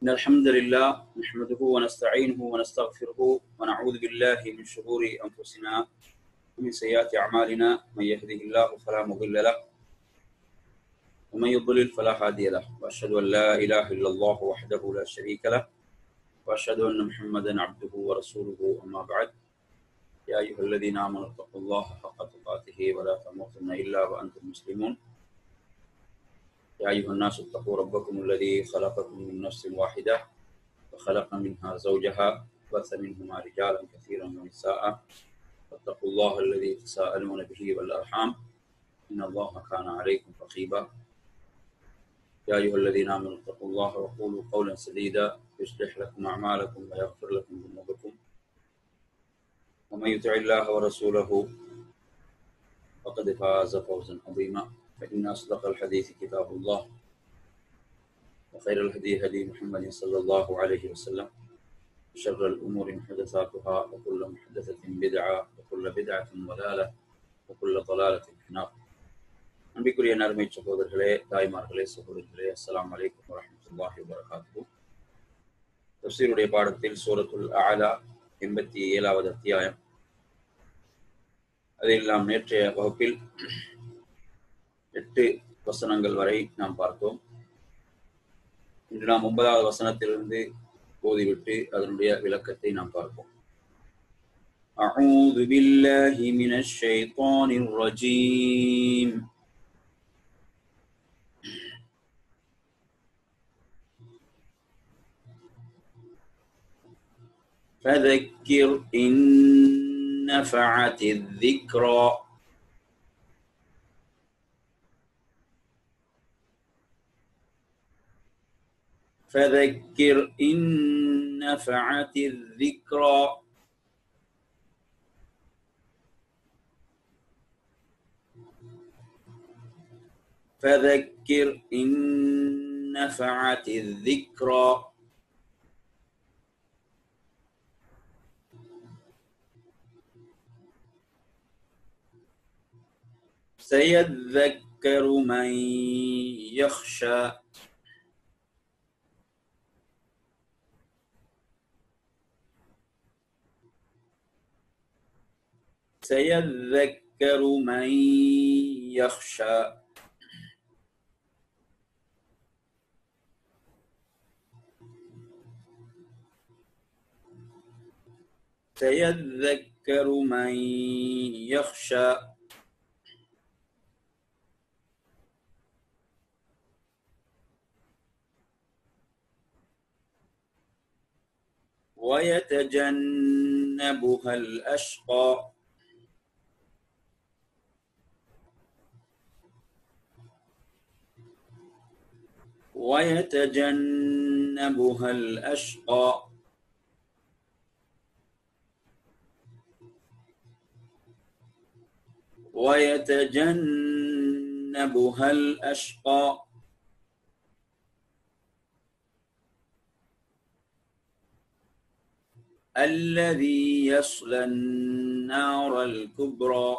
إن الحمد لله نحمده ونستعينه ونستغفره ونعوذ بالله من شرور أنفسنا ومن سيئات أعمالنا من يهده الله فلا مضل له ومن يضلل فلا هادي له وأشهد أن لا إله إلا الله وحده لا شريك له وأشهد أن محمدا عبده ورسوله أما بعد يا أيها الذين آمنوا اتقوا الله حق تقاته ولا تموتن إلا وأنتم مسلمون يا أيها الناس اتقوا ربكم الذي خلقكم من نفس واحدة وخلق منها زوجها بث منهما رجالا كثيرا ونساء واتقوا الله الذي تساءلون به والأرحام إن الله كان عليكم رقيبا يا أيها الذين آمنوا اتقوا الله وقولوا قولا سديدا يصلح لكم أعمالكم ويغفر لكم ذنوبكم ومن يطع الله ورسوله فقد فاز فوزا عظيما فإن أصدق الحديث كتاب الله وخير الهدي هدي محمد صلى الله عليه وسلم شر الأمور محدثاتها وكل محدثة بدعة وكل بدعة ضلالة وكل ضلالة في النار அன்பிற்குரிய நறுமை சகோதரர்களே தாய்மார்களே சகோதரர்களே அஸ்ஸலாமு அலைக்கும் வரஹ்மத்துல்லாஹி வபரகாத்துஹு தஃசீருடைய பாடத்தில் சூரத்துல் அலா எண்பத்தி ஏழாவது அத்தியாயம் அதில் நாம் நேற்றைய வகுப்பில் எட்டு வசனங்கள் வரை நாம் பார்த்தோம் இன்று நாம் ஒன்பதாவது வசனத்திலிருந்து ஓதிவிட்டு அதனுடைய விளக்கத்தை நாம் பார்ப்போம் أعوذ بالله من الشيطان الرجيم فذكر إن نفعت الذكرى فذكر إن نفعت الذكرى فذكر إن نفعت الذكرى سيذكر من يخشى سيذكر من يخشى سيذكر من يخشى ويتجنبها الأشقى ويتجنبها الأشقى ويتجنبها الأشقى الذي يصلى النار الكبرى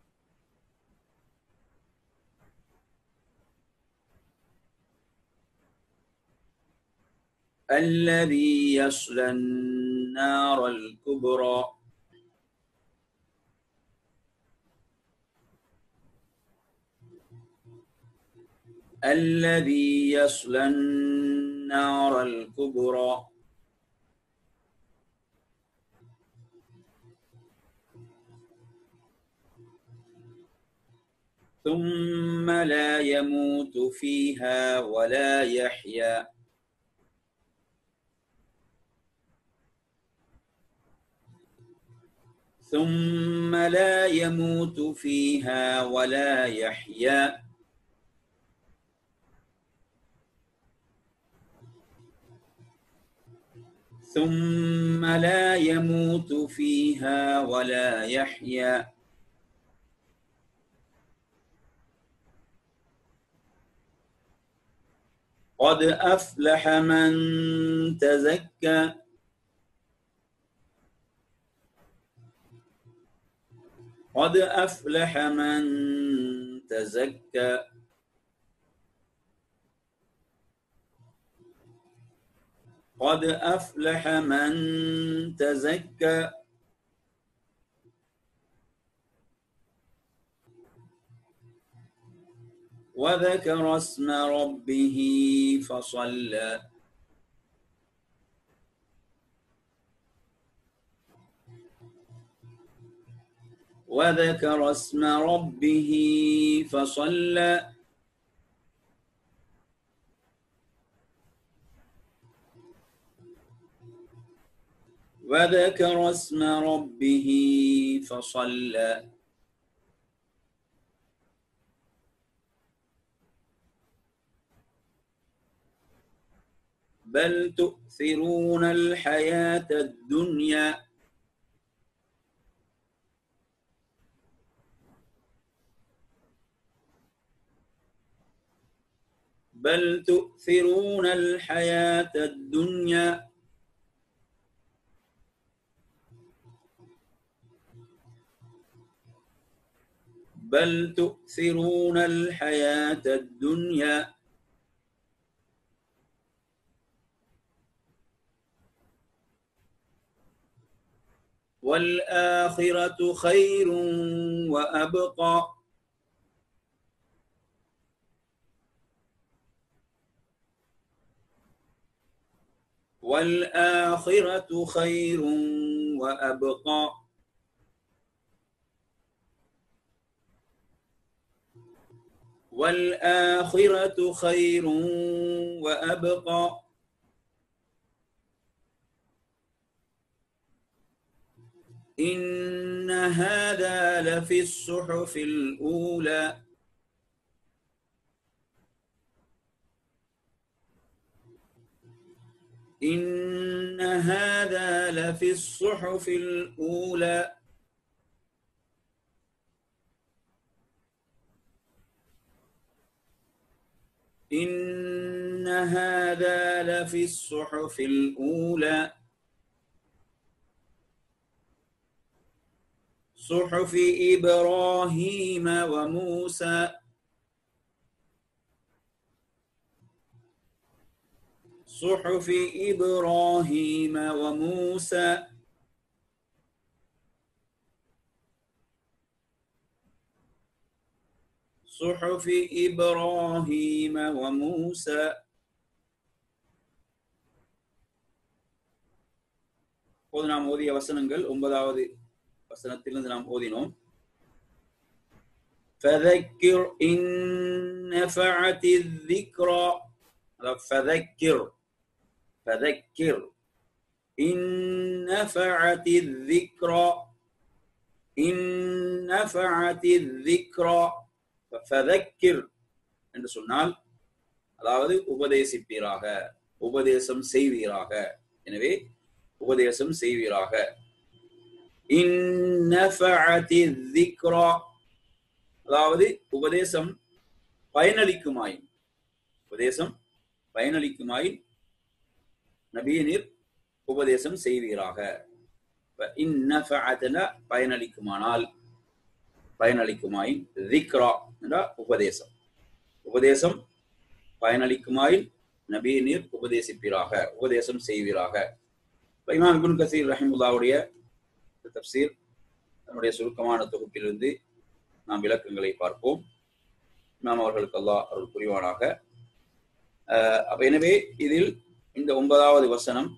الذي يصلى النار الكبرى الذي يصلى النار الكبرى ثم لا يموت فيها ولا يحيا ثم لا يموت فيها ولا يحيا ثم لا يموت فيها ولا يحيا قد أفلح من تزكى قد أفلح من تزكى قد أفلح من تزكى وذكر اسم ربه فصلى وذكر اسم ربه فصلى وذكر اسم ربه فصلى بل تؤثرون الحياة الدنيا بل تؤثرون الحياة الدنيا بل تؤثرون الحياة الدنيا والآخرة خير وأبقى والآخرة خير وأبقى والآخرة خير وأبقى إن هذا لفي الصحف الأولى إن هذا لفي الصحف الأولى إن هذا لفي الصحف الأولى صحف إبراهيم وموسى صحف إبراهيم وموسى صحف إبراهيم وموسى இப்போது நாம் ஓதிய வசனங்கள் ஒன்பதாவது வசனத்திலிருந்து நாம் ஓதினோம் فذكر إن نفعت الذكرى فذكر فذكر إن نفعت الذكرى إن نفعت الذكرى فذكر என்று சொன்னால் அதாவது உபதேசிப்பீராக உபதேசம் செய்வீராக எனவே உபதேசம் செய்வீராக இன் நஃபஅத்தி الذكرى அதாவது உபதேசம் பயனளிக்குமாயின் உபதேசம் பயனளிக்குமாயின் நபியனில் உபதேசம் செய்வீராக பயனளிக்குமானால் பயனளிக்குமாயின் திக்ரா என்ற உபதேசம் உபதேசம் பயனளிக்குமாயின் நபியனில் உபதேசிப்பீராக உபதேசம் செய்வீராக இமாம் இபுன் கசீர் ரஹிமுல்லாவுடைய தப்சீர் தன்னுடைய சுருக்கமான தொகுப்பிலிருந்து நாம் விளக்கங்களை பார்ப்போம் நாம் அவர்களுக்கு அல்லாஹ் அருள் புரிவானாக அப்ப எனவே இதில் இந்த ஒன்பதாவது வசனம்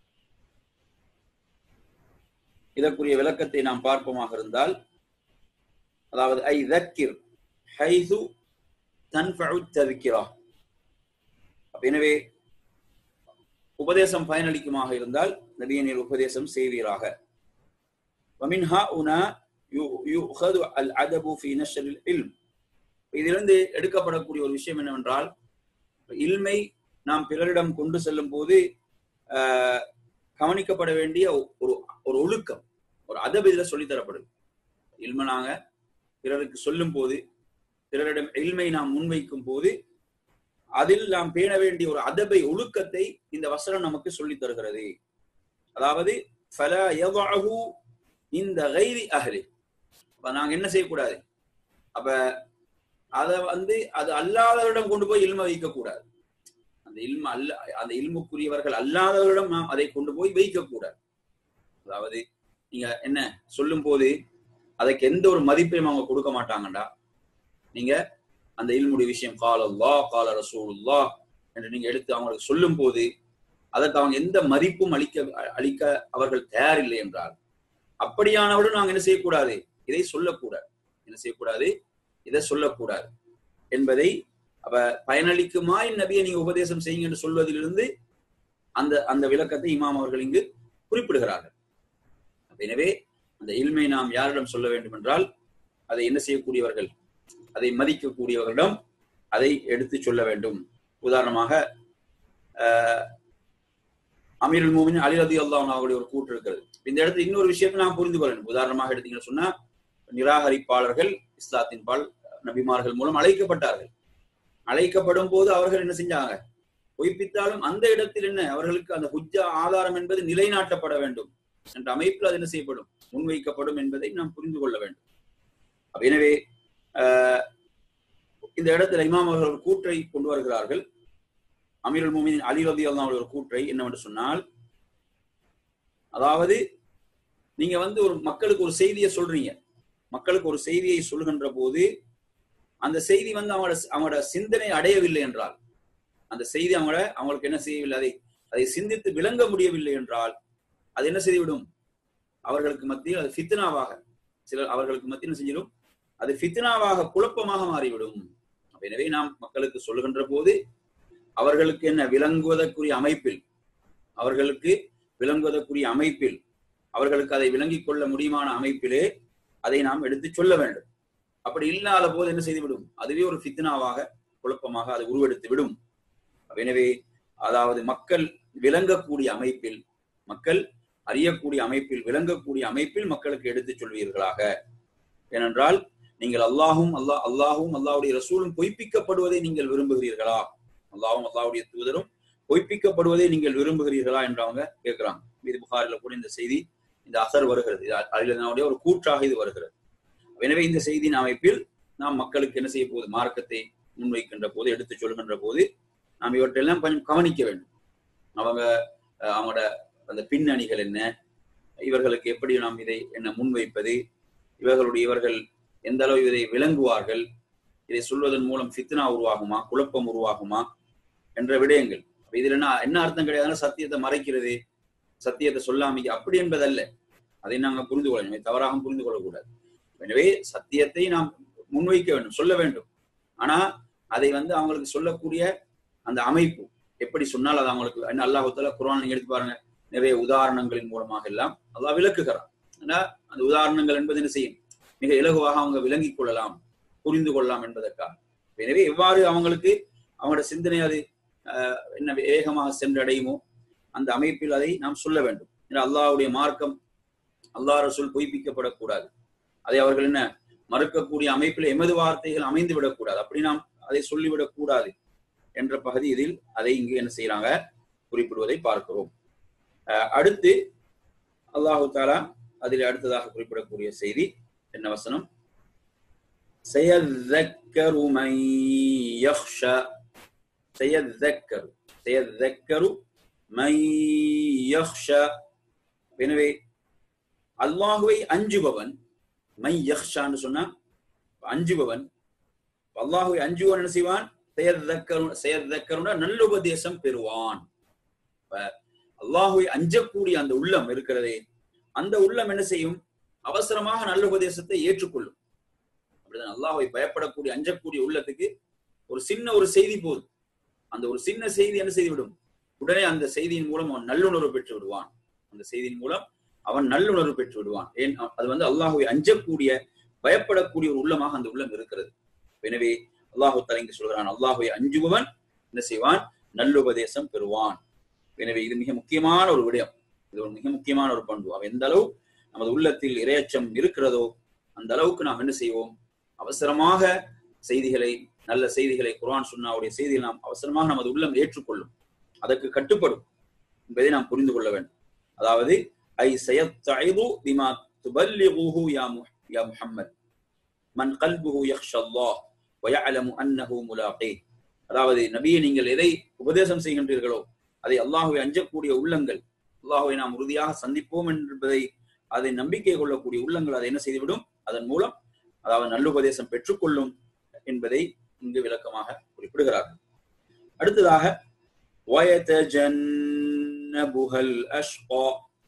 இதற்குரிய விளக்கத்தை நாம் பார்ப்போமாக இருந்தால் அதாவது ஐ தக்கிர் ஹைது தன்ஃபு தவிக்கிறா எனவே உபதேசம் பயனளிக்குமாக இருந்தால் நபியனில் உபதேசம் செய்வீராக ومنها هنا يؤخذ الادب في نشر العلم இதிலிருந்து எடுக்கப்படக்கூடிய ஒரு விஷயம் என்னவென்றால் இல்மை நாம் பிறரிடம் கொண்டு செல்லும் போது கவனிக்கப்பட வேண்டிய ஒரு ஒரு ஒழுக்கம் ஒரு அதப இதுல சொல்லித்தரப்படுது இல்ம நாங்க பிறருக்கு சொல்லும் போது பிறரிடம் இல்மை நாம் முன்வைக்கும் போது அதில் நாம் பேண வேண்டிய ஒரு அதபை ஒழுக்கத்தை இந்த வசனம் நமக்கு சொல்லி தருகிறது அதாவது ஃபல யதஅஹு இந்த கைரி அஹ்லி அப்ப நாங்க என்ன செய்யக்கூடாது அப்ப அத வந்து அது அல்லாதவரிடம் கொண்டு போய் இல்ம வைக்க கூடாது அந்த இல்ம அல்ல அந்த இல்முக்குரியவர்கள் அல்லாதவர்களிடம் நாம் அதை கொண்டு போய் வைக்கக்கூடாது அதாவது நீங்க என்ன சொல்லும் போது அதுக்கு எந்த ஒரு மதிப்பையும் அவங்க கொடுக்க மாட்டாங்கடா நீங்க அந்த இல்முடைய விஷயம் கால அல்லா கால ரசூலுல்லா என்று நீங்க எடுத்து அவங்களுக்கு சொல்லும் போது அதற்கு அவங்க எந்த மதிப்பும் அளிக்க அளிக்க அவர்கள் தயாரில்லை என்றால் அப்படியானவுடன் நாங்க என்ன செய்யக்கூடாது இதை சொல்லக்கூடாது என்ன செய்யக்கூடாது இதை சொல்லக்கூடாது என்பதை அப்ப பயனளிக்குமாய் நபியை நீங்க உபதேசம் செய்யுங்க என்று சொல்வதிலிருந்து அந்த அந்த விளக்கத்தை இமாம் அவர்கள் இங்கு குறிப்பிடுகிறார்கள் எனவே அந்த இல்மை நாம் யாரிடம் சொல்ல வேண்டும் என்றால் அதை என்ன செய்யக்கூடியவர்கள் அதை மதிக்கக்கூடியவர்களிடம் அதை எடுத்து சொல்ல வேண்டும் உதாரணமாக அமீருல் மூமின் அலி ரதி அல்லாஹ் அவருடைய ஒரு கூற்று இருக்கிறது இந்த இடத்துல இன்னொரு விஷயத்தை நாம் புரிந்து கொள்ள வேண்டும் உதாரணமாக எடுத்தீங்கன்னு சொன்னா நிராகரிப்பாளர்கள் இஸ்லாத்தின் பால் நபிமார்கள் மூலம் அழைக்கப்பட்டார்கள் அழைக்கப்படும் போது அவர்கள் என்ன செஞ்சாங்க பொய்ப்பித்தாலும் அந்த இடத்தில் என்ன அவர்களுக்கு அந்த ஹுஜ்ஜா ஆதாரம் என்பது நிலைநாட்டப்பட வேண்டும் என்ற அமைப்பில் அது என்ன செய்யப்படும் முன்வைக்கப்படும் என்பதை நாம் புரிந்து கொள்ள வேண்டும் எனவே இந்த இடத்துல இமாம் அவர்கள் ஒரு கூற்றை கொண்டு வருகிறார்கள் அமீருல் மூமின் அலி ரதி அல்லா ஒரு கூற்றை என்னவென்று சொன்னால் அதாவது நீங்க வந்து ஒரு மக்களுக்கு ஒரு செய்தியை சொல்றீங்க மக்களுக்கு ஒரு செய்தியை சொல்கின்ற போது அந்த செய்தி வந்து அவங்களோட அவங்களோட சிந்தனை அடையவில்லை என்றால் அந்த செய்தி அவங்கள அவங்களுக்கு என்ன செய்யவில்லை அதை அதை சிந்தித்து விளங்க முடியவில்லை என்றால் அது என்ன செய்துவிடும் அவர்களுக்கு மத்தியில் அது ஃபித்னாவாக சிலர் அவர்களுக்கு மத்தியில் செஞ்சிடும் அது ஃபித்னாவாக குழப்பமாக மாறிவிடும் எனவே நாம் மக்களுக்கு சொல்லுகின்ற போது அவர்களுக்கு என்ன விளங்குவதற்குரிய அமைப்பில் அவர்களுக்கு விளங்குவதற்குரிய அமைப்பில் அவர்களுக்கு அதை விளங்கிக் கொள்ள முடியுமான அமைப்பிலே அதை நாம் எடுத்து சொல்ல வேண்டும் அப்படி இல்லாத போது என்ன செய்துவிடும் அதுவே ஒரு ஃபித்னாவாக குழப்பமாக அது உருவெடுத்து விடும் எனவே அதாவது மக்கள் விளங்கக்கூடிய அமைப்பில் மக்கள் அறியக்கூடிய அமைப்பில் விளங்கக்கூடிய அமைப்பில் மக்களுக்கு எடுத்துச் சொல்வீர்களாக ஏனென்றால் நீங்கள் அல்லாஹும் அல்லாஹ் அல்லாஹும் அல்லாவுடைய ரசூலும் பொய்ப்பிக்கப்படுவதை நீங்கள் விரும்புகிறீர்களா அல்லாஹும் அல்லாவுடைய தூதரும் பொய்ப்பிக்கப்படுவதை நீங்கள் விரும்புகிறீர்களா என்று அவங்க கேட்கிறாங்க இது புகாரில கூட இந்த செய்தி இந்த அசர் வருகிறது அலிலனுடைய ஒரு கூற்றாக இது வருகிறது எனவே இந்த செய்தியின் அமைப்பில் நாம் மக்களுக்கு என்ன செய்ய போகுது மார்க்கத்தை முன்வைக்கின்ற போது எடுத்து சொல்கின்ற போது நாம் இவற்றையெல்லாம் கொஞ்சம் கவனிக்க வேண்டும் அவங்க அவங்களோட அந்த பின்னணிகள் என்ன இவர்களுக்கு எப்படி நாம் இதை என்ன முன்வைப்பது இவர்களுடைய இவர்கள் எந்த அளவு இதை விளங்குவார்கள் இதை சொல்வதன் மூலம் ஃபித்னா உருவாகுமா குழப்பம் உருவாகுமா என்ற விடயங்கள் இதுல என்ன என்ன அர்த்தம் கிடையாதுன்னா சத்தியத்தை மறைக்கிறது சத்தியத்தை சொல்லாம அப்படி என்பதல்ல அதை நாங்கள் புரிந்து கொள்ள தவறாக புரிந்து கொள்ளக்கூடாது எனவே சத்தியத்தை நாம் முன்வைக்க வேண்டும் சொல்ல வேண்டும் ஆனா அதை வந்து அவங்களுக்கு சொல்லக்கூடிய அந்த அமைப்பு எப்படி சொன்னால் அது அவங்களுக்கு என்ன அல்லாஹால குரான் எடுத்து பாருங்க நிறைய உதாரணங்களின் மூலமாக எல்லாம் அல்லாஹ் விளக்குகிறான் ஆனா அந்த உதாரணங்கள் என்பது என்ன செய்யும் மிக இலகுவாக அவங்க விளங்கிக் கொள்ளலாம் புரிந்து கொள்ளலாம் என்பதற்காக எனவே எவ்வாறு அவங்களுக்கு அவங்களோட சிந்தனை அது என்ன வேகமாக சென்றடையுமோ அந்த அமைப்பில் அதை நாம் சொல்ல வேண்டும் ஏன்னா அல்லாஹுடைய மார்க்கம் அல்லாஹ் ரசூல் பொய்ப்பிக்கப்படக்கூடாது அதை அவர்கள் என்ன மறுக்கக்கூடிய அமைப்பில் எமது வார்த்தைகள் அமைந்து விடக்கூடாது அப்படி நாம் அதை சொல்லிவிடக் கூடாது என்ற பகுதி இதில் அதை இங்கு என்ன செய்யறாங்க குறிப்பிடுவதை பார்க்கிறோம் அடுத்து அல்லாஹு தாலா அதில் அடுத்ததாக குறிப்பிடக்கூடிய செய்தி என்ன வசனம் سيذكر من يخشى سيذكر سيذكر من يخشى எனவே அல்லாஹுவை அஞ்சுபவன் மை யஹ்ஷான்னு சொன்னா அஞ்சுபவன் அல்லாஹுவை அஞ்சுவன் என்ன செய்வான் செயற்தக்கருன நல்லுபதேசம் பெறுவான் அல்லாஹுவை அஞ்சக்கூடிய அந்த உள்ளம் இருக்கிறதே அந்த உள்ளம் என்ன செய்யும் அவசரமாக நல்ல உபதேசத்தை ஏற்றுக்கொள்ளும் அப்படிதான் அல்லாஹை பயப்படக்கூடிய அஞ்சக்கூடிய உள்ளத்துக்கு ஒரு சின்ன ஒரு செய்தி போதும் அந்த ஒரு சின்ன செய்தி என்ன செய்துவிடும் உடனே அந்த செய்தியின் மூலம் அவன் நல்லுணர்வு பெற்று விடுவான் அந்த செய்தியின் மூலம் அவன் நல்லுணர்வு பெற்று விடுவான் ஏன் அது வந்து அல்லாஹுவை அஞ்சக்கூடிய பயப்படக்கூடிய ஒரு உள்ளமாக அந்த உள்ளம் இருக்கிறது எனவே அல்லாஹு தலைங்க சொல்கிறான் அல்லாஹுவை அஞ்சுபவன் என்ன செய்வான் நல்லுபதேசம் பெறுவான் எனவே இது மிக முக்கியமான ஒரு விடயம் இது ஒரு மிக முக்கியமான ஒரு பண்பு அவன் எந்த அளவு நமது உள்ளத்தில் இரையச்சம் இருக்கிறதோ அந்த அளவுக்கு நாம் என்ன செய்வோம் அவசரமாக செய்திகளை நல்ல செய்திகளை குரான் சுன்னாவுடைய செய்திகள் நாம் அவசரமாக நமது உள்ளம் ஏற்றுக்கொள்ளும் அதற்கு கட்டுப்படும் என்பதை நாம் புரிந்து கொள்ள வேண்டும் அதாவது ஐ சயத்தஐது பிமா துபல்லிகுஹு யா யா முஹம்மத் மன் கல்புஹு யக்ஷா அல்லாஹ் வயஅலமு அன்னஹு முலாகீ அதாவது நபியை நீங்கள் எதை உபதேசம் செய்கின்றீர்களோ அதை அல்லாஹுவை அஞ்சக்கூடிய உள்ளங்கள் அல்லாஹுவை நாம் உறுதியாக சந்திப்போம் என்பதை அதை நம்பிக்கை கொள்ளக்கூடிய உள்ளங்கள் அதை என்ன செய்துவிடும் அதன் மூலம் அதாவது நல்லுபதேசம் பெற்றுக்கொள்ளும் என்பதை இங்கு விளக்கமாக குறிப்பிடுகிறார்கள் அடுத்ததாக وَيَتَجَنَّبُهَا الْأَشْقَى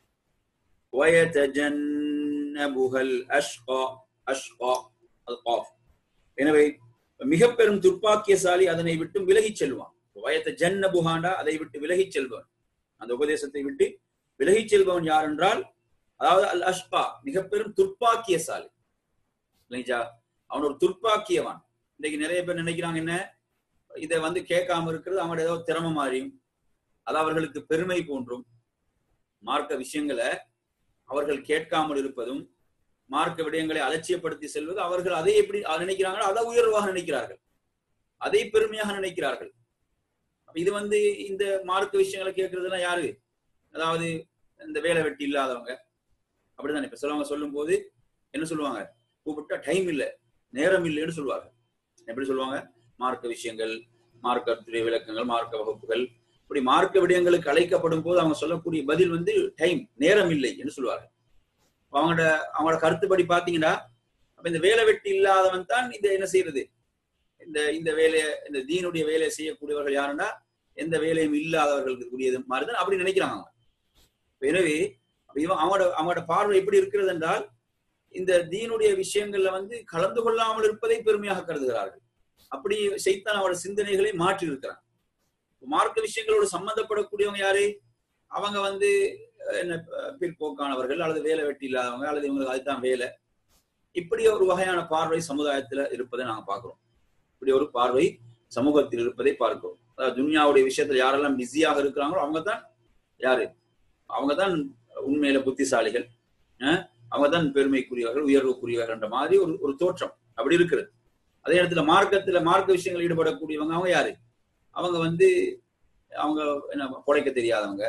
وَيَتَجَنَّبُهَا الْأَشْقَى أشقى القاف எனவே மிக பெரும் துர்ப்பாக்கியசாலி அதனை விட்டு விலகிச் செல்வான் வயத்த ஜன்ன புகாண்டா அதை விட்டு விலகிச் செல்பவன் அந்த உபதேசத்தை விட்டு விலகிச் செல்பவன் யார் என்றால் அதாவது அல் அஷ்பா மிக பெரும் துர்ப்பாக்கியசாலி இல்லைங்களா அவன் ஒரு துர்ப்பாக்கியவான் இன்னைக்கு நிறைய பேர் நினைக்கிறாங்க என்ன இதை வந்து கேட்காம இருக்கிறது அவங்களோட ஏதோ திறமை மாறியும் அது அவர்களுக்கு பெருமை போன்றும் மார்க்க விஷயங்களை அவர்கள் கேட்காமல் இருப்பதும் மார்க்க விடயங்களை அலட்சியப்படுத்தி செல்வது அவர்கள் அதை எப்படி நினைக்கிறாங்களோ அதை உயர்வாக நினைக்கிறார்கள் அதை பெருமையாக நினைக்கிறார்கள் இது வந்து இந்த மார்க்க விஷயங்களை கேட்கறதுலாம் யாரு அதாவது இந்த வேலை வெட்டி இல்லாதவங்க அப்படிதான் இப்ப சிலவங்க சொல்லும் போது என்ன சொல்லுவாங்க கூப்பிட்டா டைம் இல்லை நேரம் இல்லைன்னு சொல்லுவாங்க எப்படி சொல்லுவாங்க மார்க்க விஷயங்கள் மார்க்கத்துடைய விளக்கங்கள் மார்க்க வகுப்புகள் இப்படி மார்க்க விடயங்களுக்கு அழைக்கப்படும் போது அவங்க சொல்லக்கூடிய பதில் வந்து டைம் நேரம் இல்லை என்று சொல்லுவார்கள் அவங்களோட அவங்களோட கருத்துப்படி பாத்தீங்கன்னா அப்ப இந்த வேலை வெட்டி இல்லாதவன் தான் இந்த என்ன செய்யறது இந்த இந்த வேலையை இந்த தீனுடைய வேலையை செய்யக்கூடியவர்கள் யாருன்னா எந்த வேலையும் இல்லாதவர்களுக்கு கூடியது மாதிரிதான் அப்படி நினைக்கிறாங்க அவங்க எனவே அவங்களோட அவங்களோட பார்வை எப்படி இருக்கிறது என்றால் இந்த தீனுடைய விஷயங்கள்ல வந்து கலந்து கொள்ளாமல் இருப்பதை பெருமையாக கருதுகிறார்கள் அப்படி செய்தான் அவரோட சிந்தனைகளை மாற்றி இருக்கிறான் மார்க்க விஷயங்களோடு சம்பந்தப்படக்கூடியவங்க யாரு அவங்க வந்து என்ன பிற்போக்கானவர்கள் அல்லது வேலை வெட்டி இல்லாதவங்க அல்லது இவங்களுக்கு அதுதான் வேலை இப்படி ஒரு வகையான பார்வை சமுதாயத்துல இருப்பதை நாங்க பாக்குறோம் இப்படி ஒரு பார்வை சமூகத்தில் இருப்பதை பார்க்கிறோம் அதாவது துன்யாவுடைய விஷயத்துல யாரெல்லாம் பிஸியாக இருக்கிறாங்களோ அவங்க தான் யாரு அவங்க தான் உண்மையில புத்திசாலிகள் அவங்க தான் பெருமைக்குரியவர்கள் உயர்வுக்குரியவர்கள் என்ற மாதிரி ஒரு ஒரு தோற்றம் அப்படி இருக்கிறது அதே இடத்துல மார்க்கத்துல மார்க்க விஷயங்கள் ஈடுபடக்கூடியவங்க அவங்க யாரு அவங்க வந்து அவங்க என்ன புடைக்க தெரியாதவங்க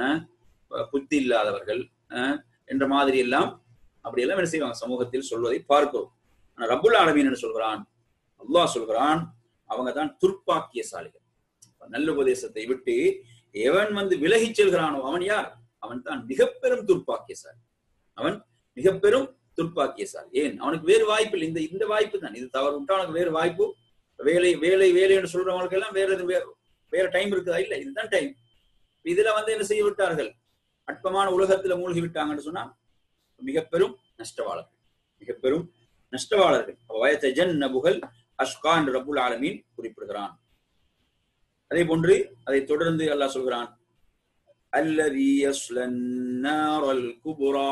புத்தி இல்லாதவர்கள் என்ற மாதிரி எல்லாம் அப்படியெல்லாம் என்ன செய்வாங்க சமூகத்தில் சொல்வதை பார்க்கிறோம் ஆனா ரபுல் ஆலமீன் என்ன சொல்கிறான் அல்லாஹ் சொல்கிறான் அவங்க தான் துர்ப்பாக்கியசாலிகள் நல்ல உபதேசத்தை விட்டு எவன் வந்து விலகி செல்கிறானோ அவன் யார் அவன் தான் மிக பெரும் துர்ப்பாக்கியசாலி அவன் மிக பெரும் துர்ப்பாக்கியசாலி ஏன் அவனுக்கு வேறு வாய்ப்பு இல்லை இந்த இந்த வாய்ப்பு தான் இது தவறு விட்டா அவனுக்கு வேறு வாய்ப்பு வேலை வேலை வேலை என்று சொல்றவங்களுக்கு எல்லாம் வேற எதுவும் வேற வேற டைம் இருக்குதா இல்ல இதுதான் டைம் இதுல வந்து என்ன செய்ய விட்டார்கள் அற்பமான உலகத்துல மூழ்கி விட்டாங்கன்னு சொன்னா மிக பெரும் நஷ்டவாளர்கள் மிக பெரும் நஷ்டவாளர்கள் வயத்த ஜன் நபுகள் அஷ்கா என்று ரபுல் ஆலமீன் குறிப்பிடுகிறான் அதே போன்று அதை தொடர்ந்து அல்லாஹ் சொல்கிறான் அல்லதி யஸ்லன் நாரல் குபுரா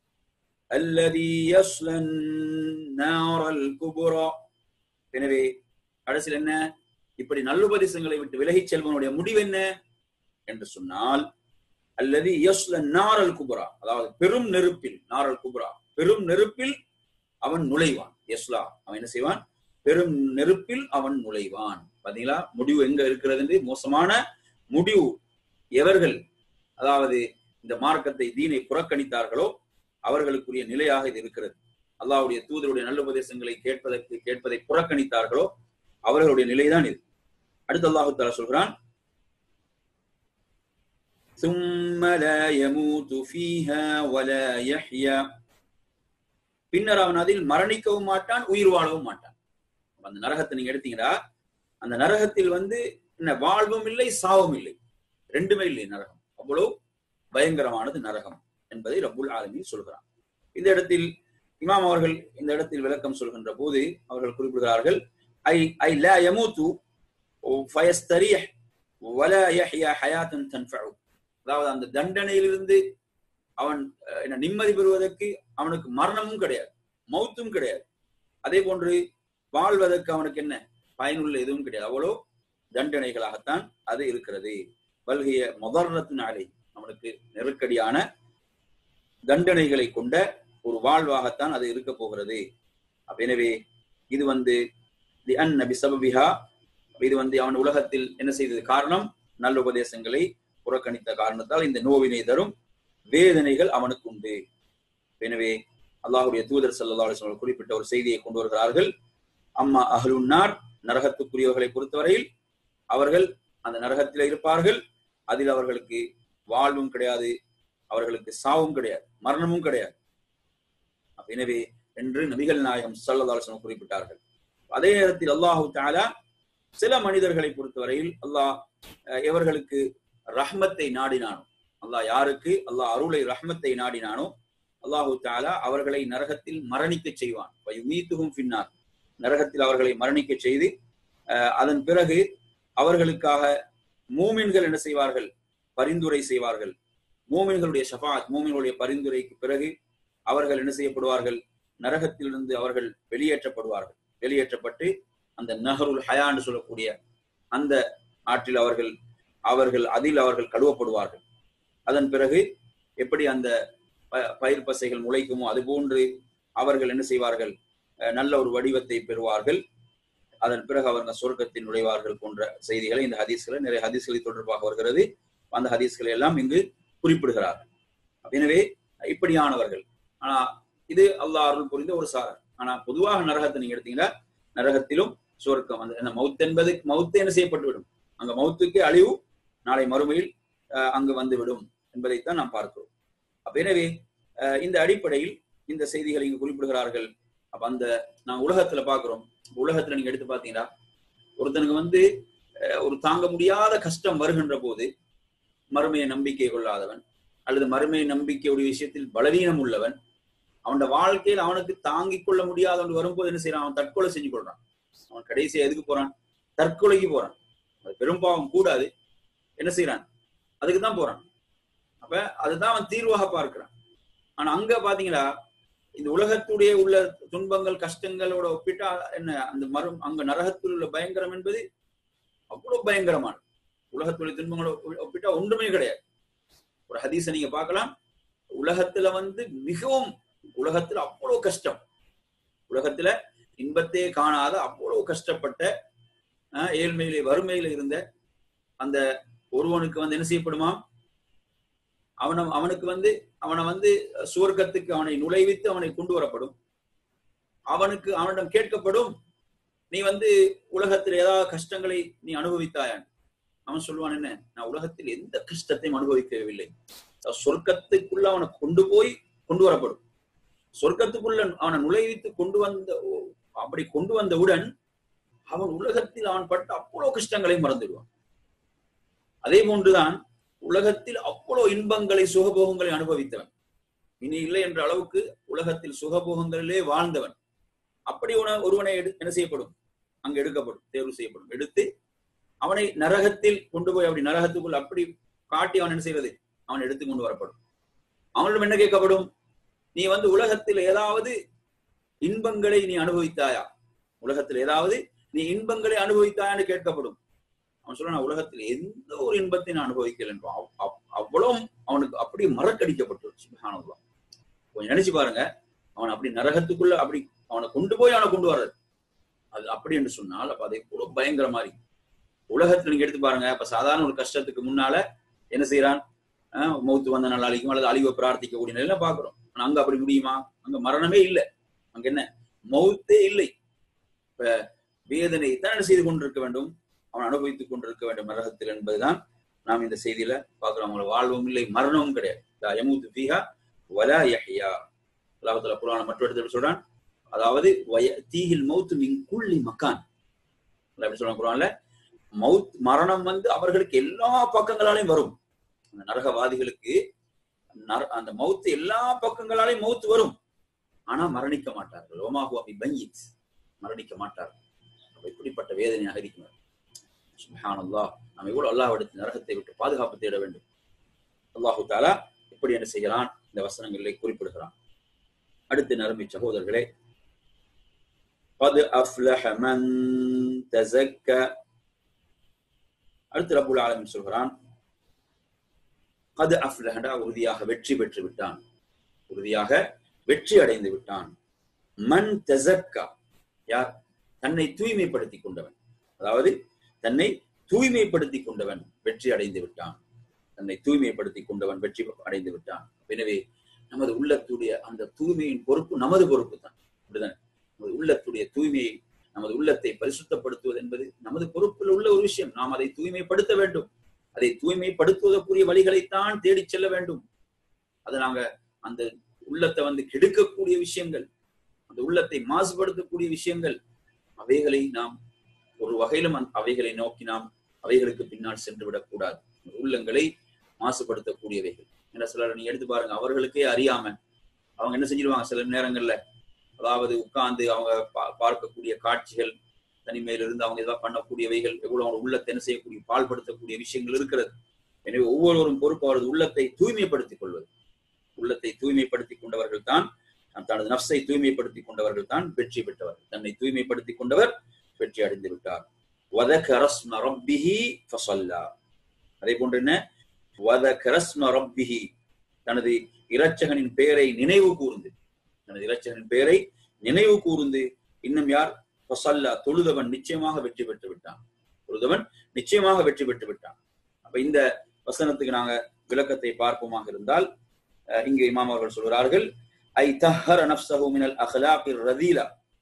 அல்லதி யஸ்லன் நாரல் குபுரா எனவே கடைசியில் என்ன இப்படி நல்லுபதேசங்களை விட்டு விலகிச் செல்வனுடைய முடிவு என்ன என்று சொன்னால் அல்லது யஸ்ல நாரல் குபுரா அதாவது பெரும் நெருப்பில் நாரல் குபுரா பெரும் நெருப்பில் அவன் நுழைவான் யஸ்லா அவன் என்ன செய்வான் பெரும் நெருப்பில் அவன் நுழைவான் பாத்தீங்களா முடிவு எங்க இருக்கிறது என்று மோசமான முடிவு எவர்கள் அதாவது இந்த மார்க்கத்தை தீனை புறக்கணித்தார்களோ அவர்களுக்குரிய நிலையாக இது இருக்கிறது அல்லாவுடைய தூதருடைய நல்ல உபதேசங்களை கேட்பதற்கு கேட்பதை புறக்கணித்தார்களோ அவர்களுடைய நிலைதான் இது அடுத்து அல்லாஹு தாலா சொல்கிறான் ثم لا يموت فيها ولا يحيا பின்னர் அவன் அதில் மரணிக்கவும் மாட்டான் உயிர் வாழவும் மாட்டான் அந்த நரகத்தை நீங்க எடுத்தீங்கன்னா அந்த நரகத்தில் வந்து என்ன வாழ்வும் இல்லை சாவும் இல்லை ரெண்டுமே இல்லை நரகம் அவ்வளவு பயங்கரமானது நரகம் என்பதை ரபுல் ஆலமி சொல்கிறான் இந்த இடத்தில் இமாம் அவர்கள் இந்த இடத்தில் விளக்கம் சொல்கின்ற போது அவர்கள் குறிப்பிடுகிறார்கள் ஐ ஐ லா யமூத்து ஃபயஸ்தரிஹ் வலா யஹ்யா ஹயாத்தன் தன்ஃபஉ அதாவது அந்த தண்டனையிலிருந்து அவன் என்ன நிம்மதி பெறுவதற்கு அவனுக்கு மரணமும் கிடையாது மௌத்தும் கிடையாது அதே போன்று வாழ்வதற்கு அவனுக்கு என்ன பயனுள்ள எதுவும் கிடையாது அவ்வளோ தண்டனைகளாகத்தான் அது இருக்கிறது வல்கிய முதர்ணத்தின் அலை அவனுக்கு நெருக்கடியான தண்டனைகளை கொண்ட ஒரு வாழ்வாகத்தான் அது இருக்க போகிறது எனவே இது வந்து தி அன் பிசபிஹா இது வந்து அவன் உலகத்தில் என்ன செய்தது காரணம் நல்ல உபதேசங்களை புறக்கணித்த காரணத்தால் இந்த நோவினை தரும் வேதனைகள் அவனுக்கு உண்டு எனவே அல்லாஹுடைய தூதர் சல்லா அலிஸ்வர்கள் குறிப்பிட்ட ஒரு செய்தியை கொண்டு வருகிறார்கள் அம்மா அஹ்லுன்னார் நரகத்துக்குரியவர்களை பொறுத்தவரையில் அவர்கள் அந்த நரகத்தில் இருப்பார்கள் அதில் அவர்களுக்கு வாழ்வும் கிடையாது அவர்களுக்கு சாவும் கிடையாது மரணமும் கிடையாது அப்ப எனவே என்று நபிகள் நாயகம் சல்லதாசனம் குறிப்பிட்டார்கள் அதே நேரத்தில் அல்லாஹு தாலா சில மனிதர்களை பொறுத்தவரையில் அல்லாஹ் அஹ், எவர்களுக்கு ரஹ்மத்தை நாடினானோ அல்லாஹ் யாருக்கு அல்லாஹ் அருளை ரஹ்மத்தை நாடினானோ அல்லாஹு தாலா அவர்களை நரகத்தில் மரணிக்க செய்வான் மீத்துகும் பின்னார் நரகத்தில் அவர்களை மரணிக்க செய்து அஹ், அதன் பிறகு அவர்களுக்காக மூமின்கள் என்ன செய்வார்கள் பரிந்துரை செய்வார்கள் மூமின்களுடைய ஷஃபாத் மூமின்களுடைய பரிந்துரைக்கு பிறகு அவர்கள் என்ன செய்யப்படுவார்கள் நரகத்திலிருந்து அவர்கள் வெளியேற்றப்படுவார்கள் வெளியேற்றப்பட்டு அந்த நஹருல் ஹயான்னு சொல்லக்கூடிய அந்த ஆற்றில் அவர்கள் அவர்கள் அதில் அவர்கள் கழுவப்படுவார்கள் அதன் பிறகு எப்படி அந்த ப- பயிர் பசைகள் முளைக்குமோ அதுபோன்று அவர்கள் என்ன செய்வார்கள் அஹ் நல்ல ஒரு வடிவத்தை பெறுவார்கள் அதன் பிறகு அவர்கள் சொர்க்கத்தில் நுழைவார்கள் போன்ற செய்திகளை இந்த ஹதீஸ்களை நிறைய ஹதீஸ்களை தொடர்பாக வருகிறது அந்த ஹதீஸ்களை எல்லாம் இங்கு குறிப்பிடுகிறார்கள் எனவே இப்படியானவர்கள் ஆனா இது அல்லாஹ் அருள் புரிந்த ஒரு சாரர் ஆனா பொதுவாக நரகத்தை நீங்க எடுத்தீங்கன்னா நரகத்திலும் சுவர்க்கம் அந்த அந்த மவுத் என்பது மவுத்து என்ன செய்யப்பட்டு விடும் அங்க மவுத்துக்கு அழிவு நாளை மறுமையில் அஹ், அங்கு வந்துவிடும் என்பதைத்தான் நாம் பார்க்கிறோம் அப்ப எனவே அஹ், இந்த அடிப்படையில் இந்த செய்திகளை இங்கு குறிப்பிடுகிறார்கள் அப்ப அந்த நான் உலகத்துல பாக்குறோம் உலகத்துல நீங்க எடுத்து பாத்தீங்கன்னா ஒருத்தனுக்கு வந்து அஹ், ஒரு தாங்க முடியாத கஷ்டம் வருகின்ற போது மறுமையை நம்பிக்கை கொள்ளாதவன் அல்லது மறுமை நம்பிக்கையுடைய விஷயத்தில் பலவீனம் உள்ளவன் அவனோட வாழ்க்கையில் அவனுக்கு தாங்கிக் கொள்ள முடியாத ஒன்று வரும்போது என்ன செய்யறான் அவன் தற்கொலை செஞ்சு கொள்றான் அவன் கடைசியா எதுக்கு போறான் தற்கொலைக்கு போறான் அது பெரும்பாவம் கூடாது என்ன செய்யறான் அதுக்கு தான் போறான் அப்ப அதுதான் அவன் தீர்வாக பார்க்கிறான் ஆனா அங்க பாத்தீங்களா இந்த உலகத்துடைய உள்ள துன்பங்கள் கஷ்டங்களோட ஒப்பிட்டா என்ன அந்த மரும் அங்க நரகத்தில் உள்ள பயங்கரம் என்பது அவ்வளவு பயங்கரமானது உலகத்துடைய துன்பங்களோட ஒப்பி- ஒப்பிட்டா ஒன்றுமே கிடையாது ஒரு ஹதீஸை நீங்க பார்க்கலாம் உலகத்துல வந்து மிகவும் உலகத்துல அவ்வளவு கஷ்டம் உலகத்துல இன்பத்தையே காணாத அவ்வளவு கஷ்டப்பட்ட அஹ், ஏழ்மையிலே வறுமையில இருந்த அந்த ஒருவனுக்கு வந்து என்ன செய்யப்படுமா அவன அவனுக்கு வந்து அவனை வந்து சுவர்க்கத்துக்கு அவனை நுழைவித்து அவனை கொண்டு வரப்படும் அவனுக்கு அவனிடம் கேட்கப்படும் நீ வந்து உலகத்தில் ஏதாவது கஷ்டங்களை நீ அனுபவித்தாயான் அவன் சொல்லுவான் என்ன நான் உலகத்தில் எந்த கஷ்டத்தையும் அனுபவிக்கவில்லை சொர்க்கத்துக்குள்ள அவனை கொண்டு போய் கொண்டு வரப்படும் சொர்க்கத்துக்குள்ள அவனை நுழைவித்து கொண்டு வந்த அப்படி கொண்டு வந்தவுடன் அவன் உலகத்தில் அவன் பட்ட அவ்வளவு கஷ்டங்களை மறந்துடுவான் அதே போன்றுதான் உலகத்தில் அவ்வளவு இன்பங்களை சுகபோகங்களை அனுபவித்தவன் இனி இல்லை என்ற அளவுக்கு உலகத்தில் சுகபோகங்களிலே வாழ்ந்தவன் அப்படி உன- ஒருவனை எடு- என்ன செய்யப்படும் அங்கு எடுக்கப்படும் தேர்வு செய்யப்படும் எடுத்து அவனை நரகத்தில் கொண்டு போய் அப்படி நரகத்துக்குள் அப்படி காட்டி அவன் என்ன செய்வது அவன் எடுத்து கொண்டு வரப்படும் அவனிடம் என்ன கேட்கப்படும் நீ வந்து உலகத்தில் ஏதாவது இன்பங்களை நீ அனுபவித்தாயா உலகத்தில் ஏதாவது நீ இன்பங்களை அனுபவித்தாயான்னு கேட்கப்படும் அவன் சொல்ல நான் உலகத்தில் எந்த ஒரு இன்பத்தை நான் அனுபவிக்கல என்பான் அவ்- அவ்- அவ்வளவும் அவனுக்கு அப்படியே மறக்கடிக்கப்பட்டு சுபஹானல்லாஹ் கொஞ்சம் நினைச்சு பாருங்க அவன் அப்படி நரகத்துக்குள்ள அப்படி அவனை கொண்டு போய் அவனை கொண்டு வர்றது அது அப்படி என்று சொன்னால் அப்ப அதை கூட பயங்கர மாதிரி உலகத்துல நீங்க எடுத்து பாருங்க அப்ப சாதாரண ஒரு கஷ்டத்துக்கு முன்னால என்ன செய்யறான் அஹ் மௌத்து வந்த நாள் அழிக்கும் அல்லது அழிவை பிரார்த்திக்கக்கூடிய நிலையில பாக்குறோம் ஆனா அங்க அப்படி முடியுமா அங்க மரணமே இல்லை அங்க என்ன மௌத்தே இல்லை இப்ப வேதனை தான் என்ன செய்து கொண்டிருக்க வேண்டும் அவன் அனுபவித்துக் கொண்டிருக்க வேண்டும் நரகத்தில் என்பதுதான் நாம் இந்த செய்தியில பார்க்கிறோம் அவங்கள வாழ்வும் இல்லை மரணமும் கிடையாது லா யமூத்து ஃபீஹா வலா யஹ்யா அல்லாஹ் தஆலா குர்ஆன்ல மற்றொரு இடத்துல சொல்றான் அதாவது தீஹில் மௌத்து மின் குள்ளி மக்கான் அல்லாஹ் எப்படி சொல்றான் குர்ஆன்ல மவுத் மரணம் வந்து அவர்களுக்கு எல்லா பக்கங்களாலையும் வரும் அந்த நரகவாதிகளுக்கு நர- அந்த மவுத்து எல்லா பக்கங்களாலையும் மவுத்து வரும் ஆனா மரணிக்க மாட்டார்கள் ஓமாஹு அபி பையித் மரணிக்க மாட்டார்கள் அப்ப இப்படிப்பட்ட வேதனையாக இருக்கிறார் சுப்ஹானல்லாஹ் நாம் எவ்வளவு அல்லாஹ் எடுத்து நரகத்தை விட்டு பாதுகாப்பு தேட வேண்டும் அல்லாஹு தாலா எப்படி என்ன செய்கிறான் இந்த வசனங்களிலே குறிப்பிடுகிறான் அடுத்து நரம்பி சகோதரர்களே قد أفلح من تزكى அடுத்து ரப்புல் ஆலமின் சொல்கிறான் கது அஃப்லஹடா உறுதியாக வெற்றி பெற்று விட்டான் உறுதியாக வெற்றி அடைந்து விட்டான் மன் தசக்கா யார் தன்னை தூய்மைப்படுத்திக் கொண்டவன் அதாவது தன்னை தூய்மைப்படுத்திக் கொண்டவன் வெற்றி அடைந்து விட்டான் தன்னை தூய்மைப்படுத்திக் கொண்டவன் வெற்றி அடைந்து விட்டான் எனவே நமது உள்ளத்துடைய அந்த தூய்மையின் பொறுப்பு நமது பொறுப்பு தான் அப்படிதானே நமது உள்ளத்துடைய தூய்மையை நமது உள்ளத்தை பரிசுத்தப்படுத்துவது என்பது நமது பொறுப்பில் உள்ள ஒரு விஷயம் நாம் அதை தூய்மைப்படுத்த வேண்டும் அதை தூய்மைப்படுத்துவதற்குரிய வழிகளைத்தான் தேடிச் செல்ல வேண்டும் அதை நாங்க அந்த உள்ளத்தை வந்து கெடுக்கக்கூடிய விஷயங்கள் அந்த உள்ளத்தை மாசுபடுத்தக்கூடிய விஷயங்கள் அவைகளை நாம் ஒரு வகையிலும் அந்த- அவைகளை நோக்கி நாம் அவைகளுக்கு பின்னால் சென்று விடக்கூடாது உள்ளங்களை மாசுபடுத்தக்கூடியவைகள் என்ன சிலர் நீங்க எடுத்து பாருங்க அவர்களுக்கே அறியாம அவங்க என்ன செஞ்சிருவாங்க சில நேரங்கள்ல அதாவது உட்கார்ந்து அவங்க பா- பார்க்கக்கூடிய காட்சிகள் தனிமையில இருந்து அவங்க ஏதாவது பண்ணக்கூடியவைகள் எவ்வளவு அவங்க உள்ளத்தை என்ன செய்யக்கூடிய பால்படுத்தக்கூடிய விஷயங்கள் இருக்கிறது எனவே ஒவ்வொருவரும் பொறுப்பு அவரது உள்ளத்தை தூய்மைப்படுத்திக் கொள்வது உள்ளத்தை தூய்மைப்படுத்திக் கொண்டவர்கள் தான் தனது நப்சை தூய்மைப்படுத்திக் கொண்டவர்கள் தான் வெற்றி பெற்றவர் தன்னை தூய்மைப்படுத்திக் கொண்டவர் வெற்றி அடைந்து விட்டார் وَذَكَرَ اسْمَ رَبِّهِ فَصَلَّى அதே போன்று என்ன وَذَكَرَ اسْمَ رَبِّهِ தனது இரட்சகனின் பெயரை நினைவு கூர்ந்து தனது இரட்சகனின் பெயரை நினைவு கூர்ந்து இன்னும் யார் ஃபசல்லா தொழுதவன் நிச்சயமாக வெற்றி பெற்று விட்டான் தொழுதவன் நிச்சயமாக வெற்றி பெற்று விட்டான் அப்ப இந்த வசனத்துக்கு நாங்க விளக்கத்தை பார்ப்போமாக இருந்தால் அஹ், இங்கு இமாம் அவர்கள் சொல்கிறார்கள் ஐ தஹர நஃப்ஸஹு மினல் அஹ்லாகிர் ரதீலா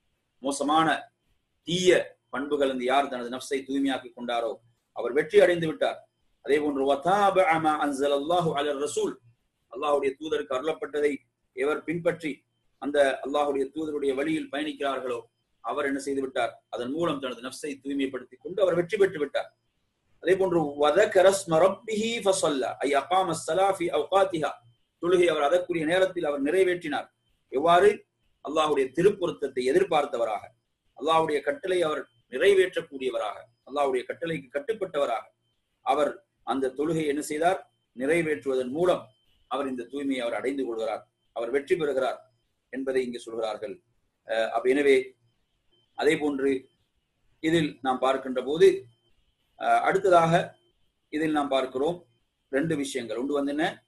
மோசமான தீய பண்புகள் இந்த யார் தனது நஃப்ஸை தூய்மையாக்கி கொண்டாரோ அவர் வெற்றி அடைந்து விட்டார் அதே போன்று வதாபஅ மா அன்ஸலல்லாஹு அலர் ரசூல் அல்லாஹ்வுடைய தூதருக்கு அருளப்பட்டதை எவர் பின்பற்றி அந்த அல்லாஹ்வுடைய தூதருடைய வழியில் பயணிக்கிறார்களோ அவர் என்ன செய்து விட்டார் அதன் மூலம் தனது நஃப்ஸை தூய்மைப்படுத்திக் கொண்டு அவர் வெற்றி பெற்று விட்டார் அதே போன்று வதகர ஸ்ம ரப்பிஹி ஃபஸல்லா ஐ அகாம ஸலா ஃபி அவ்காத்திஹா தொழுகை அவர் அதற்குரிய நேரத்தில் அவர் நிறைவேற்றினார் எவ்வாறு அல்லாஹ்வுடைய திருப்பொருத்தத்தை எதிர்பார்த்தவராக அல்லாஹ்வுடைய கட்டளை அவர் நிறைவேற்றக்கூடியவராக அல்லாஹ்வுடைய கட்டளைக்கு கட்டுப்பட்டவராக அவர் அந்த தொழுகை என்ன செய்தார் நிறைவேற்றுவதன் மூலம் அவர் இந்த தூய்மையை அவர் அடைந்து கொள்கிறார் அவர் வெற்றி பெறுகிறார் என்பதை இங்கு சொல்கிறார்கள் அஹ் அப்ப எனவே அதே போன்று இதில் நாம் பார்க்கின்ற போது அஹ் அடுத்ததாக இதில் நாம் பார்க்கிறோம் ரெண்டு விஷயங்கள் ஒன்று வந்து என்ன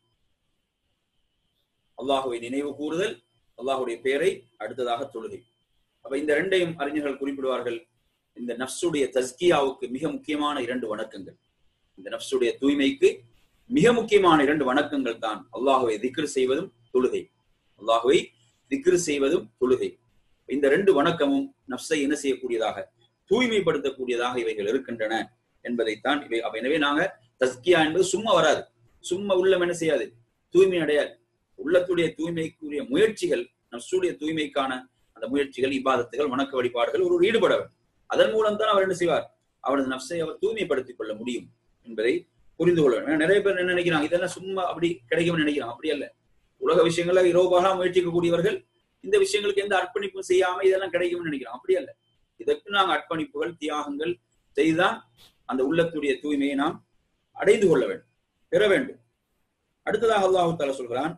அல்லாஹுவை நினைவு கூறுதல் அல்லாஹுடைய பெயரை அடுத்ததாக தொழுகை அப்ப இந்த ரெண்டையும் அறிஞர்கள் குறிப்பிடுவார்கள் இந்த நஃப்ஸுடைய தஸ்கியாவுக்கு மிக முக்கியமான இரண்டு வணக்கங்கள் இந்த நஃப்ஸுடைய தூய்மைக்கு மிக முக்கியமான இரண்டு வணக்கங்கள் தான் அல்லாஹுவை திக்ர் செய்வதும் தொழுகை அல்லாஹுவை திக்ர் செய்வதும் தொழுகை இந்த ரெண்டு வணக்கமும் நஃப்ஸை என்ன செய்யக்கூடியதாக தூய்மைப்படுத்தக்கூடியதாக இவைகள் இருக்கின்றன என்பதைத்தான் இவை அப்ப எனவே நாங்க தஸ்கியா என்பது சும்மா வராது சும்மா உள்ளம் என்ன செய்யாது தூய்மை அடையாது உள்ளத்துடைய தூய்மைக்குரிய முயற்சிகள் நஃப்ஸுடைய தூய்மைக்கான அந்த முயற்சிகள் இபாதத்துகள் வணக்க வழிபாடுகள் ஒரு ஈடுபட வேண்டும் அதன் மூலம் தான் அவர் என்ன செய்வார் அவரது நஃப்ஸை அவர் தூய்மைப்படுத்திக் கொள்ள முடியும் என்பதை புரிந்து கொள்ள வேண்டும் ஏன்னா நிறைய பேர் என்ன நினைக்கிறாங்க இதெல்லாம் சும்மா அப்படி கிடைக்கும்னு நினைக்கிறாங்க அப்படி அல்ல உலக விஷயங்கள இரவுபாக முயற்சிக்கக்கூடியவர்கள் இந்த விஷயங்களுக்கு எந்த அர்ப்பணிப்பும் செய்யாம இதெல்லாம் கிடைக்கும்னு நினைக்கிறோம் அப்படி அல்ல இதற்கு நாங்கள் அர்ப்பணிப்புகள் தியாகங்கள் செய்துதான் அந்த உள்ளத்துடைய தூய்மையை நாம் அடைந்து கொள்ள வேண்டும் பெற வேண்டும் அடுத்ததாக அல்லாஹு தாலா சொல்கிறான்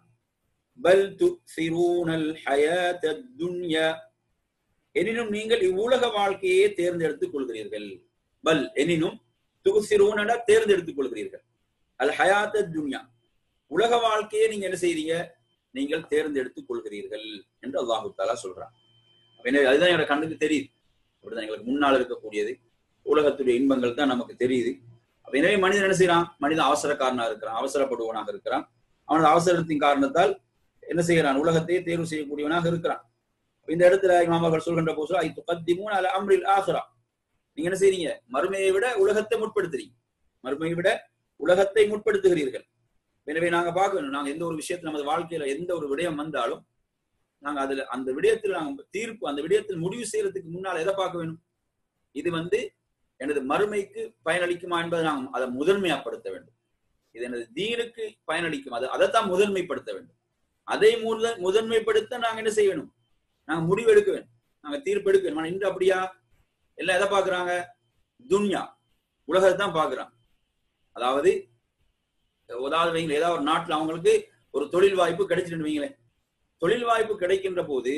பல் துக்ஸிரூனல் ஹயாத்தத் துன்யா எனினும் நீங்கள் இவ்வுலக வாழ்க்கையே தேர்ந்தெடுத்துக் கொள்கிறீர்கள் பல் எனினும் துகுசிரூனட தேர்ந்தெடுத்துக் கொள்கிறீர்கள் அல் ஹயாத்தத் துன்யா உலக வாழ்க்கையே நீங்க என்ன செய்றீங்க நீங்கள் தேர்ந்தெடுத்துக் கொள்கிறீர்கள் என்று அல்லாஹு தாலா சொல்றான் எனவே அதுதான் என்னோட கண்ணுக்கு தெரியுது அப்படிதான் எங்களுக்கு முன்னால் இருக்கக்கூடியது உலகத்துடைய இன்பங்கள் தான் நமக்கு தெரியுது அப்ப எனவே மனிதன் என்ன செய்யறான் மனிதன் அவசரக்காரனா இருக்கிறான் அவசரப்படுவனாக இருக்கிறான் அவனது அவசரத்தின் காரணத்தால் என்ன செய்யறான் உலகத்தையே தேர்வு செய்யக்கூடியவனாக இருக்கிறான் இந்த இடத்துல இமாம் அவர்கள் சொல்கின்ற போது ஐ துகத்திமூன் அல அம்ரில் ஆஹ்ரா நீங்க என்ன செய்றீங்க மறுமையை விட உலகத்தை முற்படுத்துறீங்க மறுமையை விட உலகத்தை முற்படுத்துகிறீர்கள் எனவே நாங்க பார்க்கணும் நாங்க எந்த ஒரு விஷயத்துல நமது வாழ்க்கையில எந்த ஒரு விடயம் வந்தாலும் நாங்க அதுல அந்த விடயத்தில் நாங்க தீர்ப்பு அந்த விடயத்தில் முடிவு செய்யறதுக்கு முன்னால் எதை பார்க்க வேணும் இது வந்து எனது மறுமைக்கு பயனளிக்குமா என்பதை நாம் அதை முதன்மையாப்படுத்த வேண்டும் இது எனது தீனுக்கு பயனளிக்கும் அது அதைத்தான் முதன்மைப்படுத்த வேண்டும் அதை முத முதன்மைப்படுத்த நாங்க என்ன செய்ய வேணும் நாங்க முடிவு எடுக்க வேண்டும் நாங்க தீர்ப்பு எடுக்க வேணும் ஆனா இன்று அப்படியா எல்லாம் எதை பாக்குறாங்க துன்யா உலகத்தை தான் பாக்குறாங்க அதாவது உதாவது வைங்களேன் ஏதாவது ஒரு நாட்டுல அவங்களுக்கு ஒரு தொழில் வாய்ப்பு கிடைச்சிட்டு வைங்களேன் தொழில் வாய்ப்பு கிடைக்கின்ற போது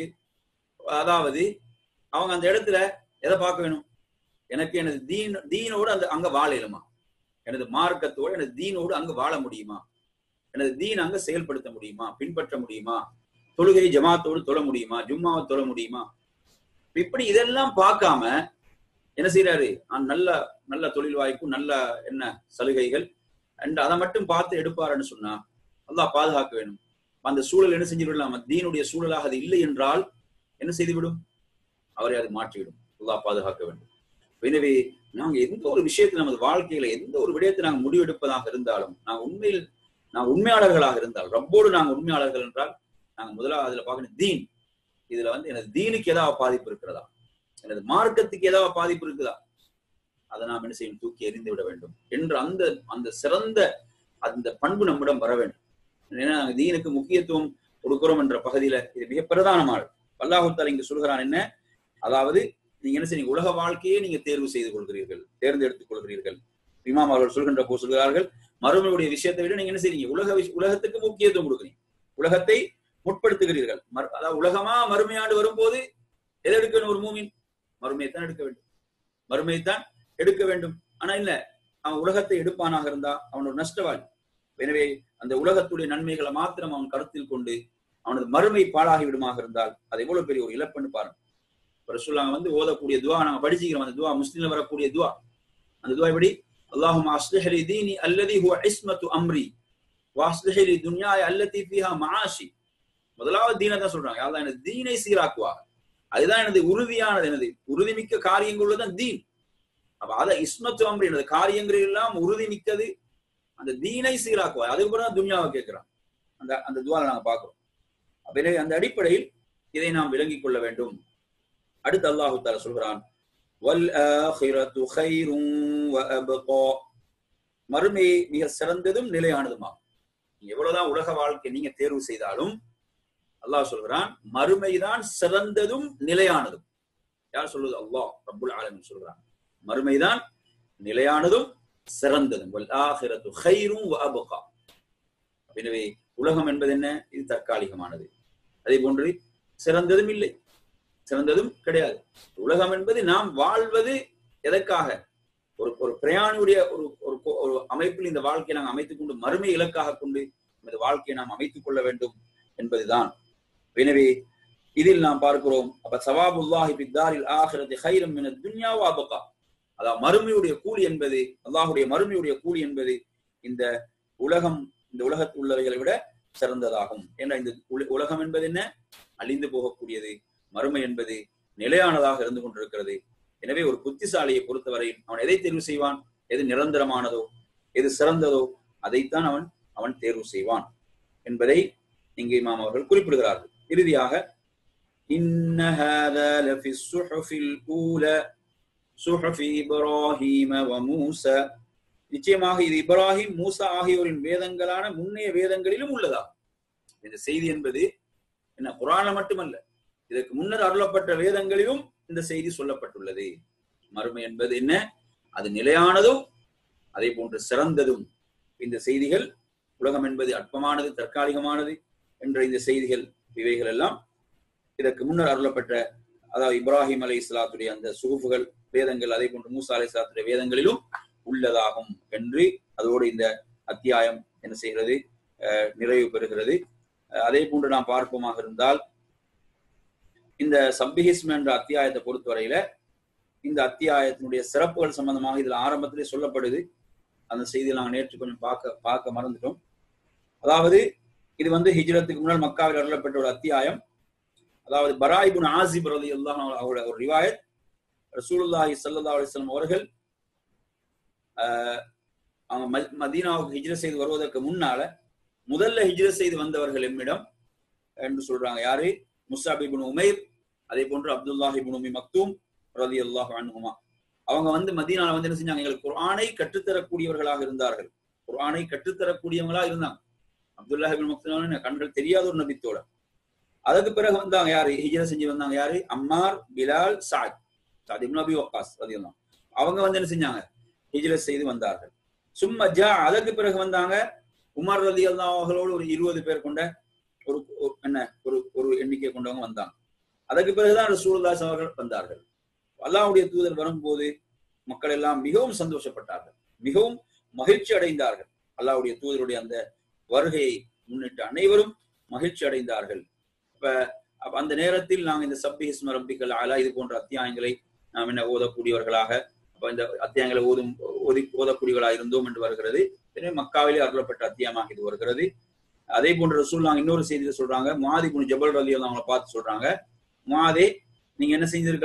அதாவது அவங்க அந்த இடத்துல எதை பார்க்க வேணும் எனக்கு எனது தீன் தீனோடு அந்த அங்க வாழலுமா எனது மார்க்கத்தோடு எனது தீனோடு அங்கு வாழ முடியுமா எனது தீன் அங்க செயல்படுத்த முடியுமா பின்பற்ற முடியுமா தொழுகை ஜமாத்தோடு தொழ முடியுமா ஜும்மாவை தொழ முடியுமா இப்படி இதெல்லாம் பார்க்காம என்ன செய்யறாரு நல்ல நல்ல தொழில் வாய்ப்பு நல்ல என்ன சலுகைகள் என்று அதை மட்டும் பார்த்து எடுப்பாருன்னு சொன்னா அல்லாஹ் பாதுகாக்க வேணும் அந்த சூழல் என்ன செஞ்சுவிடலாம் தீனுடைய சூழலாக அது இல்லை என்றால் என்ன செய்துவிடும் அவரை அது மாற்றிவிடும் அல்லாஹ் பாதுகாக்க வேண்டும் எனவே நாங்க எந்த ஒரு விஷயத்தில் நமது வாழ்க்கையில எந்த ஒரு விடயத்தை நாங்கள் முடிவெடுப்பதாக இருந்தாலும் நாங்கள் உண்மையில் நான் உண்மையாளர்களாக இருந்தால் ரப்போடு நாங்கள் உண்மையாளர்கள் என்றால் நாங்கள் முதலாவது அதுல பார்க்கணும் தீன் இதுல வந்து எனது தீனுக்கு ஏதாவது பாதிப்பு இருக்கிறதா எனது மார்க்கத்துக்கு ஏதாவது பாதிப்பு இருக்குதா அதை நாம் என்ன செய்யணும் தூக்கி எறிந்து விட வேண்டும் என்று அந்த அந்த சிறந்த அந்த பண்பு நம்மிடம் வர வேண்டும் ஏன்னா நாங்கள் தீனுக்கு முக்கியத்துவம் கொடுக்கிறோம் என்ற பகுதியில இது மிக பிரதானமானது அல்லாஹுத்தால் இங்கு சொல்கிறான் என்ன அதாவது நீங்க என்ன செய்யுங்க உலக வாழ்க்கையே நீங்க தேர்வு செய்து கொள்கிறீர்கள் தேர்ந்தெடுத்துக் கொள்கிறீர்கள் இமாம் அவர்கள் சொல்கின்ற போது சொல்கிறார்கள் மறுமையுடைய விஷயத்தை விட நீங்க என்ன செய்றீங்க உலக விஷ- உலகத்துக்கு முக்கியத்துவம் கொடுக்குறீங்க உலகத்தை முற்படுத்துகிறீர்கள் மறு- அதாவது உலகமா மறுமையாண்டு வரும்போது எதை எடுக்க வேண்டும் ஒரு மூமின் மறுமையை தான் எடுக்க வேண்டும் மறுமையை தான் எடுக்க வேண்டும் ஆனா இல்ல அவன் உலகத்தை எடுப்பானாக இருந்தா அவன் ஒரு நஷ்டவாளி எனவே அந்த உலகத்துடைய நன்மைகளை மாத்திரம் அவன் கருத்தில் கொண்டு அவனது மறுமை பாழாகி விடுமாக இருந்தால் அது எவ்வளவு பெரிய ஒரு இழப்புன்னு பாருங்க ரசூலுல்லாஹ் வந்து ஓதக்கூடிய துவா நாங்க படிச்சுக்கிறோம் அந்த துவா முஸ்லீம்ல வரக்கூடிய துவா அந்த துவா எப்படி அல்லாஹும் அஸ்லிஹ் லி தீனி அல்லதி ஹுவ இஸ்மத்து அம்ரி வாஸ்லிஹ் லி துன்யாய அல்லதி ஃபீஹா மஆஷி முதலாவது தீனை தான் சொல்றாங்க அல்லாஹ் எனது தீனை சீராக்குவாங்க அதுதான் எனது உறுதியானது எனது உறுதிமிக்க காரியங்கள் தான் தீன் அப்ப அத இஸ்மத்து அம்ரி எனது காரியங்கள் எல்லாம் உறுதிமிக்கது அந்த தீனை சீராக்குவார் அதுக்கப்புறம் தான் துன்யாவை கேட்கிறான் அந்த அந்த துவால நாங்க பார்க்கிறோம் அப்ப எனவே அந்த அடிப்படையில் இதை நாம் விளங்கிக் கொள்ள வேண்டும் அடுத்து அல்லாஹு தாலா சொல்கிறான் வல் ஆஹிரத்து கைரும் மறுமை மிக சிறந்ததும் நிலையானதுமா நீங்க எவ்வளவுதான் உலக வாழ்க்கை நீங்க தேர்வு செய்தாலும் அல்லாஹ் சொல்கிறான் மறுமைதான் சிறந்ததும் நிலையானதும் யார் சொல்வது அல்லாஹ் ரப்புல் ஆலமின் சொல்கிறான் மறுமைதான் நிலையானதும் சிறந்ததும் வல் ஆஹிரத்து கைரும் அபகா எனவே உலகம் என்பது என்ன இது தற்காலிகமானது அதே போன்று சிறந்ததும் இல்லை சிறந்ததும் கிடையாது உலகம் என்பது நாம் வாழ்வது எதற்காக ஒரு ஒரு பிரயாணியுடைய ஒரு ஒரு கொ- ஒரு அமைப்பில் இந்த வாழ்க்கையை நாம் அமைத்துக் கொண்டு மறுமை இலக்காக கொண்டு நமது வாழ்க்கையை நாம் அமைத்துக் கொள்ள வேண்டும் என்பதுதான் எனவே இதில் நாம் பார்க்கிறோம் அப்ப சவாபுல்லாஹி பித்தாரில் ஆஹிரதி ஹைரம் மின துன்யா வாபகா அதாவது மறுமையுடைய கூலி என்பது அல்லாஹுடைய மறுமையுடைய கூலி என்பது இந்த உலகம் இந்த உலகத்தில் உள்ளவைகளை விட சிறந்ததாகும் ஏன்னா இந்த உல- உலகம் என்பது என்ன அழிந்து போகக்கூடியது மறுமை என்பது நிலையானதாக இருந்து கொண்டிருக்கிறது எனவே ஒரு புத்திசாலியை பொறுத்தவரையில் அவன் எதை தேர்வு செய்வான் எது நிரந்தரமானதோ எது சிறந்ததோ அதைத்தான் அவன் அவன் தேர்வு செய்வான் என்பதை இங்கே இமாம் அவர்கள் குறிப்பிடுகிறார்கள் இறுதியாக இன்ன ஹாதா லஃபி ஸுஹுஃபில் ஊலா சுஹஃபி இப்ராஹீம வ மூஸா நிச்சயமாக இது இப்ராஹிம் மூசா ஆகியோரின் வேதங்களான முன்னைய வேதங்களிலும் உள்ளதா இந்த செய்தி என்பது என்ன குரான்ல மட்டுமல்ல இதற்கு முன்னர் அருளப்பட்ட வேதங்களிலும் இந்த செய்தி சொல்லப்பட்டுள்ளது மறுமை என்பது என்ன அது நிலையானதும் அதே போன்று சிறந்ததும் இந்த செய்திகள் உலகம் என்பது அற்பமானது தற்காலிகமானது என்ற இந்த செய்திகள் இவைகள் எல்லாம் இதற்கு முன்னர் அருளப்பட்ட அதாவது இப்ராஹிம் அலை இஸ்லாத்துடைய அந்த சுகுப்புகள் வேதங்கள் அதே போன்று மூசா அலை இஸ்லாத்துடைய வேதங்களிலும் உள்ளதாகும் என்று அதோடு இந்த அத்தியாயம் என்ன செய்கிறது அஹ், நிறைவு பெறுகிறது அஹ், அதே போன்று நாம் பார்ப்போமாக இருந்தால் இந்த சப்பிஹிஸ்ம் என்ற அத்தியாயத்தை பொறுத்தவரையில இந்த அத்தியாயத்தினுடைய சிறப்புகள் சம்பந்தமாக இதுல ஆரம்பத்திலே சொல்லப்படுது அந்த செய்தியை நாங்கள் நேற்று கொஞ்சம் பார்க்க பார்க்க மறந்துட்டோம் அதாவது இது வந்து ஹிஜ்ரத்துக்கு முன்னால் மக்காவில் அருளப்பட்ட ஒரு அத்தியாயம் அதாவது பராயிபுன் ஆசிப் ரலி அல்லாஹ் அவருடைய ஒரு ரிவாயத் ரசூலுல்லாஹி ஸல்லல்லாஹு அலைஹி வஸல்லம் அவர்கள் ஆஹ், அவங்க ம- மதீனாவுக்கு ஹிஜ்ர செய்து வருவதற்கு முன்னால முதல்ல ஹிஜ்ர செய்து வந்தவர்கள் எம்மிடம் என்று சொல்றாங்க யாரு முஸ்ஸாப் இப்னு உமைர் அதே போன்று அப்துல்லாஹி இப்னு உம்மி மக்தூம் ரலியல்லாஹு அன்ஹுமா அவங்க வந்து மதீனால வந்து என்ன செஞ்சாங்க எங்களுக்கு குர்ஆனை கற்றுத்தரக்கூடியவர்களாக இருந்தார்கள் குர்ஆனை கற்றுத்தரக்கூடியவங்களா இருந்தாங்க அப்துல்லாஹி இப்னு மக்தூம் என்ன கண்கள் தெரியாத ஒரு நபித்தோட அதுக்கு பிறகு வந்தாங்க யாரு ஹிஜ்ர செஞ்சு வந்தாங்க யாரு அம்மார் பிலால் சாத் சாத் இப்னு அபி வக்காஸ் ரலியல்லாஹு அவங்க வந்து என்ன செஞ்சாங்க ஹிஜ்ர செய்து வந்தார்கள் சும்மா ஜா அதற்கு பிறகு வந்தாங்க உமர் ரதி அவர்களோடு ஒரு இருபது பேர் கொண்ட ஒரு ஒரு- என்ன ஒரு ஒரு எண்ணிக்கை கொண்டவங்க வந்தாங்க அதற்கு பிறகுதான் ரசூலுல்லாஹி அவர்கள் வந்தார்கள் அல்லாஹ்வுடைய தூதர் வரும்போது மக்கள் எல்லாம் மிகவும் சந்தோஷப்பட்டார்கள் மிகவும் மகிழ்ச்சி அடைந்தார்கள் அல்லாஹ்வுடைய தூதருடைய அந்த வருகையை முன்னிட்டு அனைவரும் மகிழ்ச்சி அடைந்தார்கள் இப்ப அப்ப அந்த நேரத்தில் நாங்கள் இந்த சப்பி ஹிஸ்ம ரப்பிக்கல் அலா இது போன்ற அத்தியாயங்களை நாம் என்ன ஓதக்கூடியவர்களாக அப்ப இந்த அத்தியாயங்களை ஓதும் ஓதி ஓதக்கூடியவர்களாக இருந்தோம் என்று வருகிறது எனவே மக்காவிலே அருளப்பட்ட அத்தியாயமாக இது வருகிறது அதே போன்ற ரசூல் நாங்க இன்னொரு செய்தியில சொல்றாங்க மாதி குனு ஜபல் ரலி அவங்களை பார்த்து சொல்றாங்க மாதே நீங்க என்ன செஞ்சிருக்கலாம்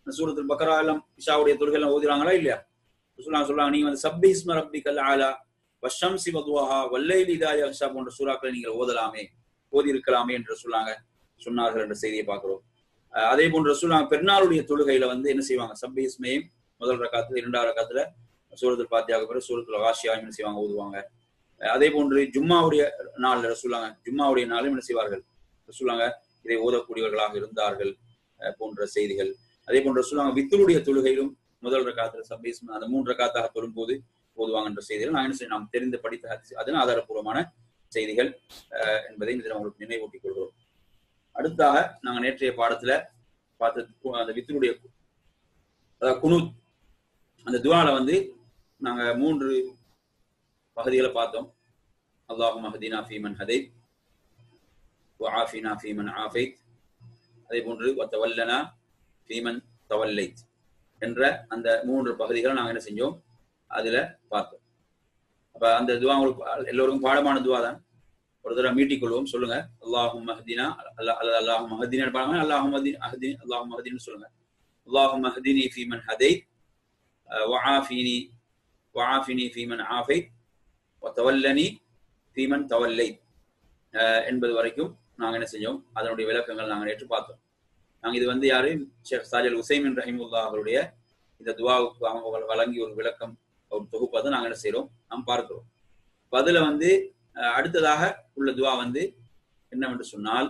இந்த சூரத்தில் பக்கரா எல்லாம் இஷாவுடைய தொழுகை எல்லாம் ஓதுறாங்களா இல்லையா ரசூலுல்லாஹ் சொல்றாங்க நீங்க வந்து சப்பி இஸ்ம ரப்பிக்கல் ஆலா வஷம்சி வதுவஹா வல்லைலி இதா யக்ஷா போன்ற சூறாக்களை நீங்கள் ஓதலாமே ஓதி இருக்கலாமே என்று சொன்னாங்க சொன்னார்கள் என்ற செய்தியை பார்க்கிறோம் அஹ் அதே போன்று ரசூலுல்லாஹ் பெருநாளுடைய தொழுகையில வந்து என்ன செய்வாங்க சப்பி இஸ்மையும் முதல் ரக்காத்துல இரண்டாவது ரக்காத்துல சூரத்தில் பாத்தியாக பிறகு சூரத்துல வாஷியா என்ன செய்வாங்க ஓதுவாங்க அஹ் அதே போன்று ஜும்மாவுடைய நாள்ல ரசூலுல்லாஹ் ஜும்மாவுடைய நாளும் என்ன செய்வார்கள் ரசூலுல்லாஹ் இதை ஓதக்கூடியவர்களாக இருந்தார்கள் அஹ் போன்ற செய்திகள் அதே போன்று ரசூலுல்லாஹ் வித்தருடைய தொழுகையிலும் முதல் ரக்காத்துல சப்பி இஸ்ம அந்த மூன்று ரக்காத்தாக தொழும்போது ஓதுவாங்க என்ற செய்திகள் நான் என்ன செய்ய நாம் தெரிந்து படித்த ஹதீஸ் அதன் ஆதாரப்பூர்வமான செய்திகள் அஹ் என்பதை இதில் உங்களுக்கு நினைவூட்டிக் கொள்கிறோம் அடுத்தாக நாங்க நேற்றைய பாடத்துல பார்த்த கு- அந்த வித்தருடைய அதாவது குனூத் அந்த துவால வந்து நாங்க மூன்று பகுதிகளை பார்த்தோம் அல்லாஹும் மஹதினா ஃபீமன் ஹதை وعافنا فيمن عافيت அதே போன்று வத்தவல்லனா ஃபீமன் தவல்லைத் என்ற அந்த மூன்று பகுதிகளை நாங்க என்ன செஞ்சோம் அதுல பார்த்தோம் அப்ப அந்த துவா உங்களுக்கு எல்லோருக்கும் பாடமான துவா தான் ஒரு தடவை மீட்டிக் கொள்வோம் சொல்லுங்க அல்லாஹும் மஹதினா அல்லா அல்லது அல்லாஹும் மஹதினா பாருங்க அல்லாஹும் மஹதி அஹதி அல்லாஹும் மஹதின்னு சொல்லுங்க அல்லாஹும் மஹதினி ஃபீமன் ஹதை வஆஃபினி வஆஃபினி ஃபீமன் ஆஃபைத் வத்தவல்லனி ஃபீமன் தவல்லை என்பது வரைக்கும் நாங்க என்ன செஞ்சோம் அதனுடைய விளக்கங்கள் நாங்க நேற்று பார்த்தோம் நாங்க இது வந்து யாரு ஷேக் சாஜல் உசைமின் ரஹிமுல்லா அவருடைய இந்த துவாவுக்கு அவங்க வழங்கி ஒரு விளக்கம் ஒரு தொகுப்பை தான் நாங்க என்ன செய்றோம் நாம் பார்க்கிறோம் அப்ப அதுல வந்து அஹ், அடுத்ததாக உள்ள துவா வந்து என்னவென்று சொன்னால்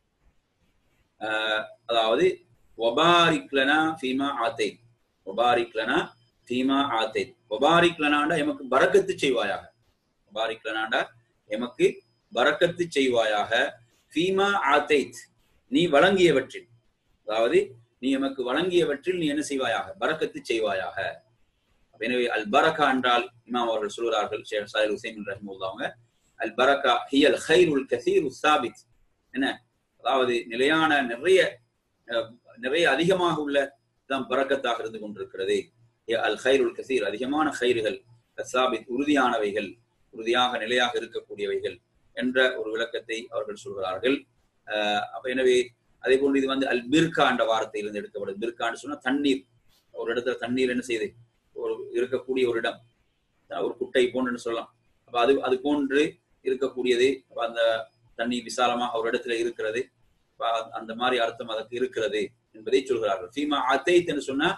அஹ், அதாவது ஒபாரிக்லனா ஃபீமா ஆத்தை ஒபாரிக்லனா ஃபீமா ஆத்தை ஒபாரிக்லனாண்டா எமக்கு பரக்கத்து செய்வாயாக ஒபாரிக்லனாண்டா எமக்கு பரக்கத்து செய்வாயாக ஃபீமா ஆத்தைத் நீ வழங்கியவற்றில் அதாவது நீ எமக்கு வழங்கியவற்றில் நீ என்ன செய்வாயாக பரக்கத்து செய்வாயாக அப்ப எனவே அல் பரக்கா என்றால் இமாம் அவர்கள் சொல்கிறார்கள் ஷேக் சாஹில் ஹுசைன் ரஹிமுல்லா அவங்க அல் பரக்கா ஹியல் ஹைருல் கசீரு சாபித் என்ன அதாவது நிலையான நிறைய அஹ், நிறைய அதிகமாக உள்ள தான் பரக்கத்தாக இருந்து கொண்டிருக்கிறது ஹிய அல் ஹைருல் கசீர் அதிகமான ஹைறுகள் சாபித் உறுதியானவைகள் உறுதியாக நிலையாக இருக்கக்கூடியவைகள் என்ற ஒரு விளக்கத்தை அவர்கள் சொல்கிறார்கள் அஹ் அப்ப எனவே அதே போன்று இது வந்து அல் பிர்கா என்ற வார்த்தையிலிருந்து எடுக்கப்படுது பிர்கான்னு சொன்னா தண்ணீர் ஒரு இடத்துல தண்ணீர் என்ன செய்யுது ஒரு இருக்கக்கூடிய ஒரு இடம் அஹ் ஒரு குட்டை போன்று சொல்லலாம் அப்ப அது அது போன்று இருக்கக்கூடியது அப்ப அந்த தண்ணீர் விசாலமாக ஒரு இடத்துல இருக்கிறது அப்ப அ- அந்த மாதிரி அர்த்தம் அதற்கு இருக்கிறது என்பதை சொல்கிறார்கள் ஃபீமா அத்தைத் என்று சொன்னா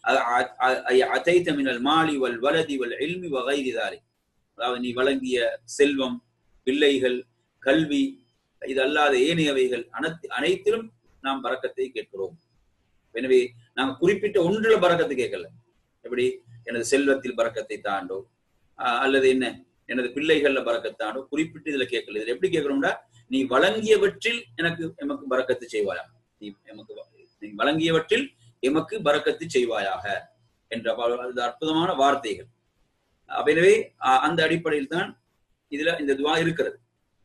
அத்தைத்த மினல் மாலி வல் வலதி வல் இல்மி வகைரி அதாவது நீ வழங்கிய செல்வம் பிள்ளைகள் கல்வி இது அல்லாத ஏனையவைகள் அனைத்து அனைத்திலும் நாம் பறக்கத்தை கேட்கிறோம் எனவே நாங்க குறிப்பிட்ட ஒன்றுல பறக்கத்தை கேட்கல எப்படி எனது செல்வத்தில் பறக்கத்தை தாண்டோ ஆஹ் அல்லது என்ன எனது பிள்ளைகள்ல பறக்கத்தாண்டோ குறிப்பிட்டு இதுல கேட்கல இதுல எப்படி கேட்கிறோம்னா நீ வழங்கியவற்றில் எனக்கு எமக்கு பறக்கத்து செய்வாயா நீ எமக்கு வ- நீ வழங்கியவற்றில் எமக்கு பறக்கத்து செய்வாயாக என்ற ப- அது அற்புதமான வார்த்தைகள் அப்ப எனவே அஹ் அந்த அடிப்படையில் தான் இதுல இந்த துவா இருக்கிறது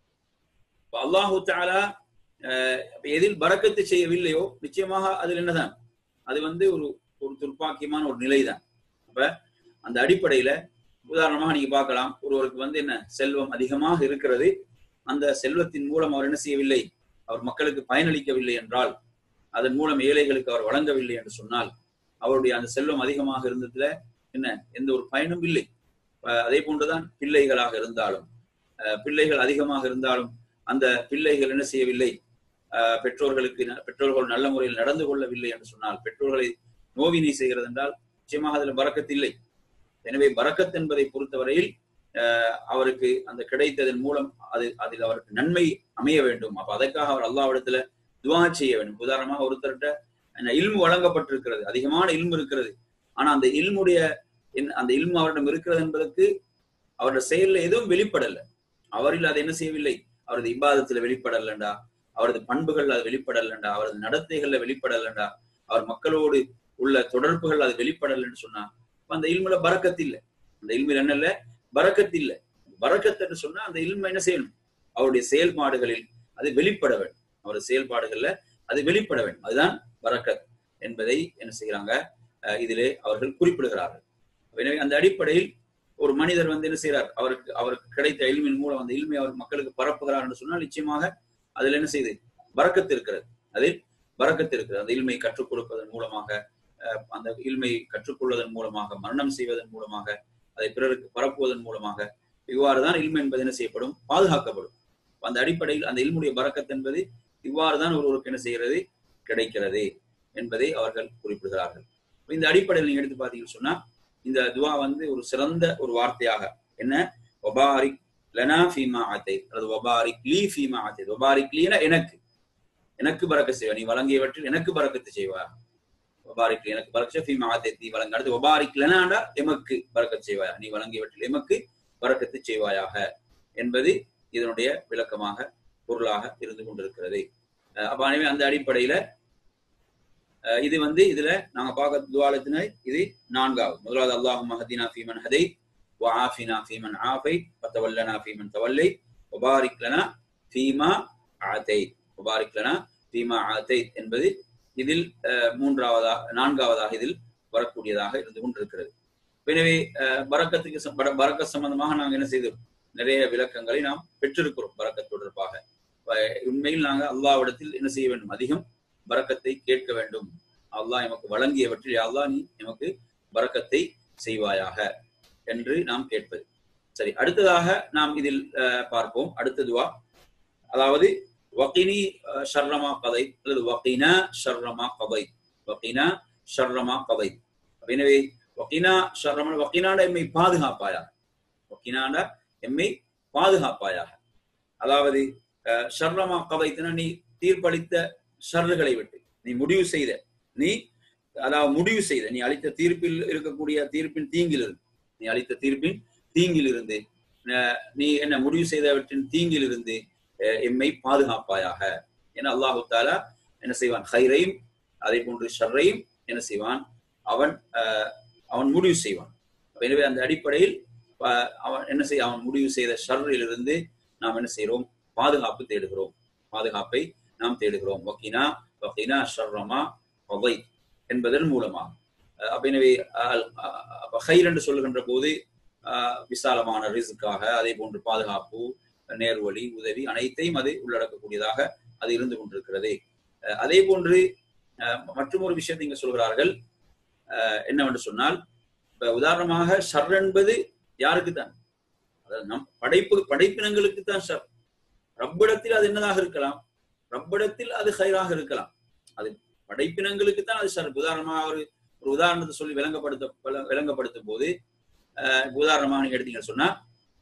இப்ப அல்லாஹு தாலா அஹ் அப்ப எதில் பறக்கத்து செய்யவில்லையோ நிச்சயமாக அதில் என்னதான் அது வந்து ஒரு ஒரு துர்ப்பாக்கியமான ஒரு நிலைதான் அப்ப அந்த அடிப்படையில உதாரணமாக நீங்க பார்க்கலாம் ஒருவருக்கு வந்து என்ன செல்வம் அதிகமாக இருக்கிறது அந்த செல்வத்தின் மூலம் அவர் என்ன செய்யவில்லை அவர் மக்களுக்கு பயனளிக்கவில்லை என்றால் அதன் மூலம் ஏழைகளுக்கு அவர் வழங்கவில்லை என்று சொன்னால் அவருடைய அந்த செல்வம் அதிகமாக இருந்ததுல என்ன எந்த ஒரு பயனும் இல்லை அஹ் அதே போன்றுதான் பிள்ளைகளாக இருந்தாலும் அஹ் பிள்ளைகள் அதிகமாக இருந்தாலும் அந்த பிள்ளைகள் என்ன செய்யவில்லை அஹ் பெற்றோர்களுக்கு ந- பெற்றோர்கள் நல்ல முறையில் நடந்து கொள்ளவில்லை என்று சொன்னால் பெற்றோர்களை நோவினை செய்கிறது என்றால் நிச்சயமாக அதுல பறக்கத்து இல்லை எனவே பறக்கத் என்பதை பொறுத்தவரையில் அஹ் அவருக்கு அந்த கிடைத்ததன் மூலம் அது அதில் அவருக்கு நன்மை அமைய வேண்டும் அப்ப அதற்காக அவர் அல்லாவிடத்துல துவா செய்ய வேண்டும் உதாரணமாக ஒருத்தர்கிட்ட என்ன இல்மு வழங்கப்பட்டிருக்கிறது அதிகமான இல்மு இருக்கிறது ஆனா அந்த இல்முடைய என்- அந்த இல்மு அவரிடம் இருக்கிறது என்பதற்கு அவருடைய செயல்ல எதுவும் வெளிப்படல அவரில் அது என்ன செய்யவில்லை அவரது இபாதத்துல வெளிப்படலண்டா அவரது பண்புகள் அது வெளிப்படலண்டா அவரது நடத்தைகள்ல வெளிப்படலண்டா அவர் மக்களோடு உள்ள தொடர்புகள் அது வெளிப்படலன்னு சொன்னா அப்ப அந்த இல்முல பறக்கத்து இல்லை அந்த இல்மில் என்ன இல்ல பறக்கத்து இல்லை பறக்கத் என்று சொன்னா அந்த இல்ம என்ன செய்யணும் அவருடைய செயல்பாடுகளில் அது வெளிப்பட வேண்டும் அவரது செயல்பாடுகள்ல அது வெளிப்பட வேண்டும் அதுதான் பறக்கத் என்பதை என்ன செய்யறாங்க அஹ் இதிலே அவர்கள் குறிப்பிடுகிறார்கள் எனவே அந்த அடிப்படையில் ஒரு மனிதர் வந்து என்ன செய்யறார் அவருக்கு அவருக்கு கிடைத்த இல்மின் மூலம் அந்த இல்மை அவர் மக்களுக்கு பரப்புகிறார் என்று சொன்னால் நிச்சயமாக அதில் என்ன செய்யுது பறக்கத்து இருக்கிறது அதில் பறக்கத்து இருக்கிறது அந்த இல்மை கற்றுக் கொடுப்பதன் மூலமாக அஹ், அந்த இல்மை கற்றுக்கொள்வதன் மூலமாக மரணம் செய்வதன் மூலமாக அதை பிறருக்கு பரப்புவதன் மூலமாக இவ்வாறுதான் இல்மை என்பது என்ன செய்யப்படும் பாதுகாக்கப்படும் அந்த அடிப்படையில் அந்த இல்முடைய பறக்கத் என்பது இவ்வாறுதான் ஒருவருக்கு என்ன செய்கிறது கிடைக்கிறது என்பதை அவர்கள் குறிப்பிடுகிறார்கள் இந்த அடிப்படையில் நீங்க எடுத்து பார்த்தீங்கன்னு சொன்னா இந்த துவா வந்து ஒரு சிறந்த ஒரு வார்த்தையாக என்ன ஒபாரிக் லனா ஃபீமா ஆத்தை அல்லது ஒபாரிக் லீ ஃபீமா ஆத்தை ஒபாரிக் லீனா எனக்கு எனக்கு பறக்க செய்வா நீ வழங்கியவற்றில் எனக்கு பறக்கத்து செய்வா ஒபாரிக் லீ, எனக்கு பறக்க ஃபீமா ஆத்தை நீ வழங்க அடுத்து ஒபாரிக் லனாண்டா எமக்கு பறக்கத் செய்வாயா நீ வழங்கியவற்றில் எமக்கு பறக்கத்து செய்வாயாக என்பது இதனுடைய விளக்கமாக பொருளாக இருந்து கொண்டிருக்கிறது அஹ் அப்ப எனவே அந்த அடிப்படையில அஹ் இது வந்து இதுல நாங்க பார்க்க துவாலத்தின இது நான்காவது முதலாவது அல்லாஹு மஹதினா ஃபீமன் ஹதை وعافنا فيمن عافيت وتولنا فيمن توليت وبارك لنا فيما ஆத்தைத் وبارك لنا فيما ஆத்தைத் என்பது இதில் அஹ், மூன்றாவதாக நான்காவதாக இதில் வரக்கூடியதாக இருந்து கொண்டிருக்கிறது எனவே அஹ், பரக்கத்துக்கு சம்- பர- பரக்கத் சம்பந்தமாக நாங்கள் என்ன செய்தோம் நிறைய விளக்கங்களை நாம் பெற்றிருக்கிறோம் பரக்கத் தொடர்பாக அஹ், உண்மையில் நாங்கள் அல்லாவிடத்தில் என்ன செய்ய வேண்டும் அதிகம் பரக்கத்தை கேட்க வேண்டும் அல்லாஹ் எமக்கு வழங்கியவற்றில் யா அல்லாஹ் நீ எமக்கு பரக்கத்தை செய்வாயாக என்று நாம் கேட்பது சரி அடுத்ததாக நாம் இதில் அஹ், பார்ப்போம் அடுத்த துவா அதாவது வக்கினி அஹ், ஷர்ரமா கதை அல்லது வக்கினா ஷர்ரமா கதை வக்கினா ஷர்ரமா கதை எனவே வக்கினா ஷர்ரமா வக்கினாண்ட எம்மை பாதுகாப்பாயாக வக்கினாண்ட எம்மை பாதுகாப்பாயாக அதாவது அஹ், ஷர்ரமா கதைத்தின நீ தீர்ப்பளித்த ஷர்றுகளை விட்டு நீ முடிவு செய்த நீ அதாவது முடிவு செய்த நீ அளித்த தீர்ப்பில் இருக்கக்கூடிய தீர்ப்பின் தீங்கில் இருந்து நீ அளித்த தீர்ப்பின் தீங்கில் இருந்து அஹ், நீ என்ன முடிவு செய்தவற்றின் தீங்கில் இருந்து அஹ், எம்மை பாதுகாப்பாயாக என அல்லாஹு தாலா என்ன செய்வான் ஹைரையும் அதே போன்று ஷர்ரையும் என்ன செய்வான் அவன் அஹ், அவன் முடிவு செய்வான் எனவே அந்த அடிப்படையில் அஹ், அவன் என்ன செய்ய அவன் முடிவு செய்த ஷர்ரில் இருந்து நாம் என்ன செய்கிறோம் பாதுகாப்பு தேடுகிறோம் பாதுகாப்பை நாம் தேடுகிறோம் வக்கீனா வக்கீனா ஷர்ரமா வதை என்பதன் மூலமாக அஹ் அப்ப எனவே அஹ் அஹ் அப்ப ஹைர் என்று சொல்லுகின்ற போது அஹ் விசாலமான ரிஸ்க்காக அதே போன்று பாதுகாப்பு நேர்வழி உதவி அனைத்தையும் அது உள்ளடக்கக்கூடியதாக அது இருந்து கொண்டிருக்கிறது அஹ் அதே போன்று அஹ் மற்றும் ஒரு விஷயத்தை இங்க சொல்கிறார்கள் அஹ் என்னவென்று சொன்னால் இப்ப உதாரணமாக ஷர் என்பது யாருக்கு தான் அதாவது நம் படைப்பு படைப்பினங்களுக்கு தான் ஷர் ரப்பிடத்தில் அது என்னதாக இருக்கலாம் ரப்பிடத்தில் அது ஹைராக இருக்கலாம் அது படைப்பினங்களுக்கு தான் அது ஷர் உதாரணமாக ஒரு ஒரு உதாரணத்தை சொல்லி விளங்கப்படுத்த விள- விளங்கப்படுத்தும் போது அஹ் இப்ப உதாரணமாக நீங்க எடுத்தீங்கன்னு சொன்னா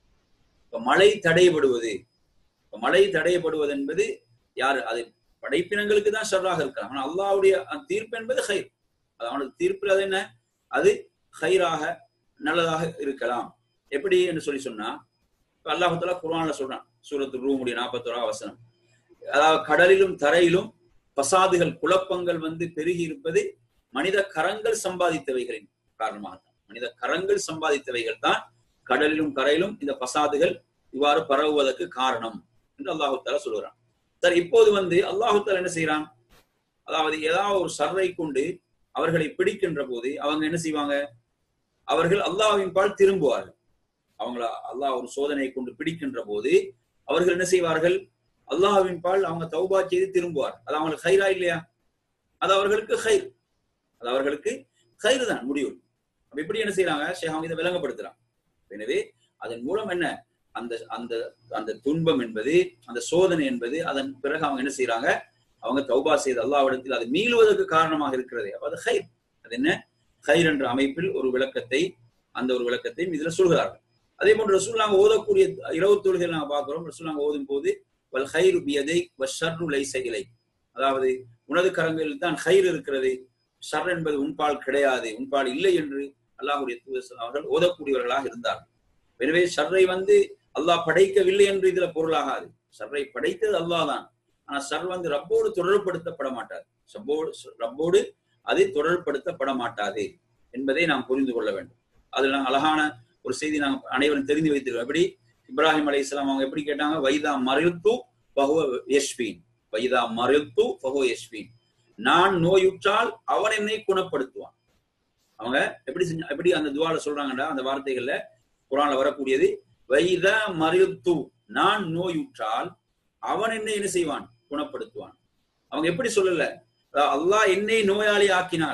இப்ப மழை தடைபடுவது இப்ப மழை தடைபடுவது என்பது யாரு அது படைப்பினங்களுக்கு தான் ஷர்ராக இருக்கலாம் ஆனா அல்லாஹ்வுடைய அந்த தீர்ப்பு என்பது ஹைர் அது அவனது தீர்ப்பு அது என்ன அது ஹைராக நல்லதாக இருக்கலாம் எப்படி என்று சொல்லி சொன்னா இப்ப அல்லாஹு தஆலா குர்ஆன்ல சொல்றான் சூரத்து ரூமுடைய நாற்பத்தோரா வசனம் அதாவது கடலிலும் தரையிலும் பசாதுகள் குழப்பங்கள் வந்து பெருகி இருப்பது மனித கரங்கள் சம்பாதித்தவைகளின் காரணமாக தான் மனித கரங்கள் சம்பாதித்தவைகள் தான் கடலிலும் கரையிலும் இந்த பசாதுகள் இவ்வாறு பரவுவதற்கு காரணம் என்று அல்லாஹு தாலா சொல்லுகிறான் சார் இப்போது வந்து அல்லாஹு தாலா என்ன செய்யறான் அதாவது ஏதாவது ஒரு சர்ரை கொண்டு அவர்களை பிடிக்கின்ற போது அவங்க என்ன செய்வாங்க அவர்கள் அல்லாஹ்வின் பால் திரும்புவார்கள் அவங்கள அல்லாஹ் ஒரு சோதனையை கொண்டு பிடிக்கின்ற போது அவர்கள் என்ன செய்வார்கள் அல்லாஹ்வின் பால் அவங்க தௌபா செய்து திரும்புவார் அது அவங்களுக்கு ஹைரா இல்லையா அது அவர்களுக்கு ஹைர் அது அவர்களுக்கு ஹைர் தான் முடிவு அப்ப இப்படி என்ன செய்யறாங்க ஷேக் அவங்க இதை விளங்கப்படுத்துறாங்க எனவே அதன் மூலம் என்ன அந்த அந்த அந்த துன்பம் என்பது அந்த சோதனை என்பது அதன் பிறகு அவங்க என்ன செய்யறாங்க அவங்க தௌபா செய்து அல்லாவிடத்தில் அது மீளுவதற்கு காரணமாக இருக்கிறது அப்ப அது ஹைர் அது என்ன ஹைர் என்ற அமைப்பில் ஒரு விளக்கத்தை அந்த ஒரு விளக்கத்தையும் இதுல சொல்கிறார்கள் அதே போன்று ரசூல் நாங்க ஓதக்கூடிய இரவு தொழுகையில் நாங்க பார்க்கிறோம் ரசூல் நாங்க ஓதும் போது வல் ஹைரு பியதை வஷர்ரு லைஸ இலை அதாவது உனது கரங்களில் தான் ஹைர் இருக்கிறது ஷர் என்பது உன்பால் கிடையாது உன்பால் இல்லை என்று அல்லாஹுடைய தூதர் அவர்கள் ஓதக்கூடியவர்களாக இருந்தார்கள் எனவே ஷர்ரை வந்து அல்லாஹ் படைக்கவில்லை என்று இதுல பொருளாகாது ஷர்ரை படைத்தது அல்லாஹ் தான் ஆனா ஷர் வந்து ரப்போடு தொடர்படுத்தப்பட மாட்டாது ரப்போடு ரப்போடு அது தொடர்படுத்தப்பட மாட்டாது என்பதை நாம் புரிந்து கொள்ள வேண்டும் அதில் நாங்கள் அழகான ஒரு செய்தி நாங்கள் அனைவரும் தெரிந்து வைத்திருக்கோம் எப்படி இப்ராஹிம் அலை இஸ்லாம் அவங்க எப்படி கேட்டாங்க வைதா மருத்து பகுவ யஷ்பீன் வைதா மருத்து பகுவ யஷ்பீன் நான் நோயுற்றால் அவன் என்னை குணப்படுத்துவான் அவங்க எப்படி செஞ்ச எப்படி அந்த துவால சொல்றாங்கடா அந்த வார்த்தைகள்ல குரான்ல வரக்கூடியது வைத மருத்து நான் நோயுற்றால் அவன் என்னை என்ன செய்வான் குணப்படுத்துவான் அவங்க எப்படி சொல்லல அல்லாஹ் என்னை நோயாளி ஆக்கினால்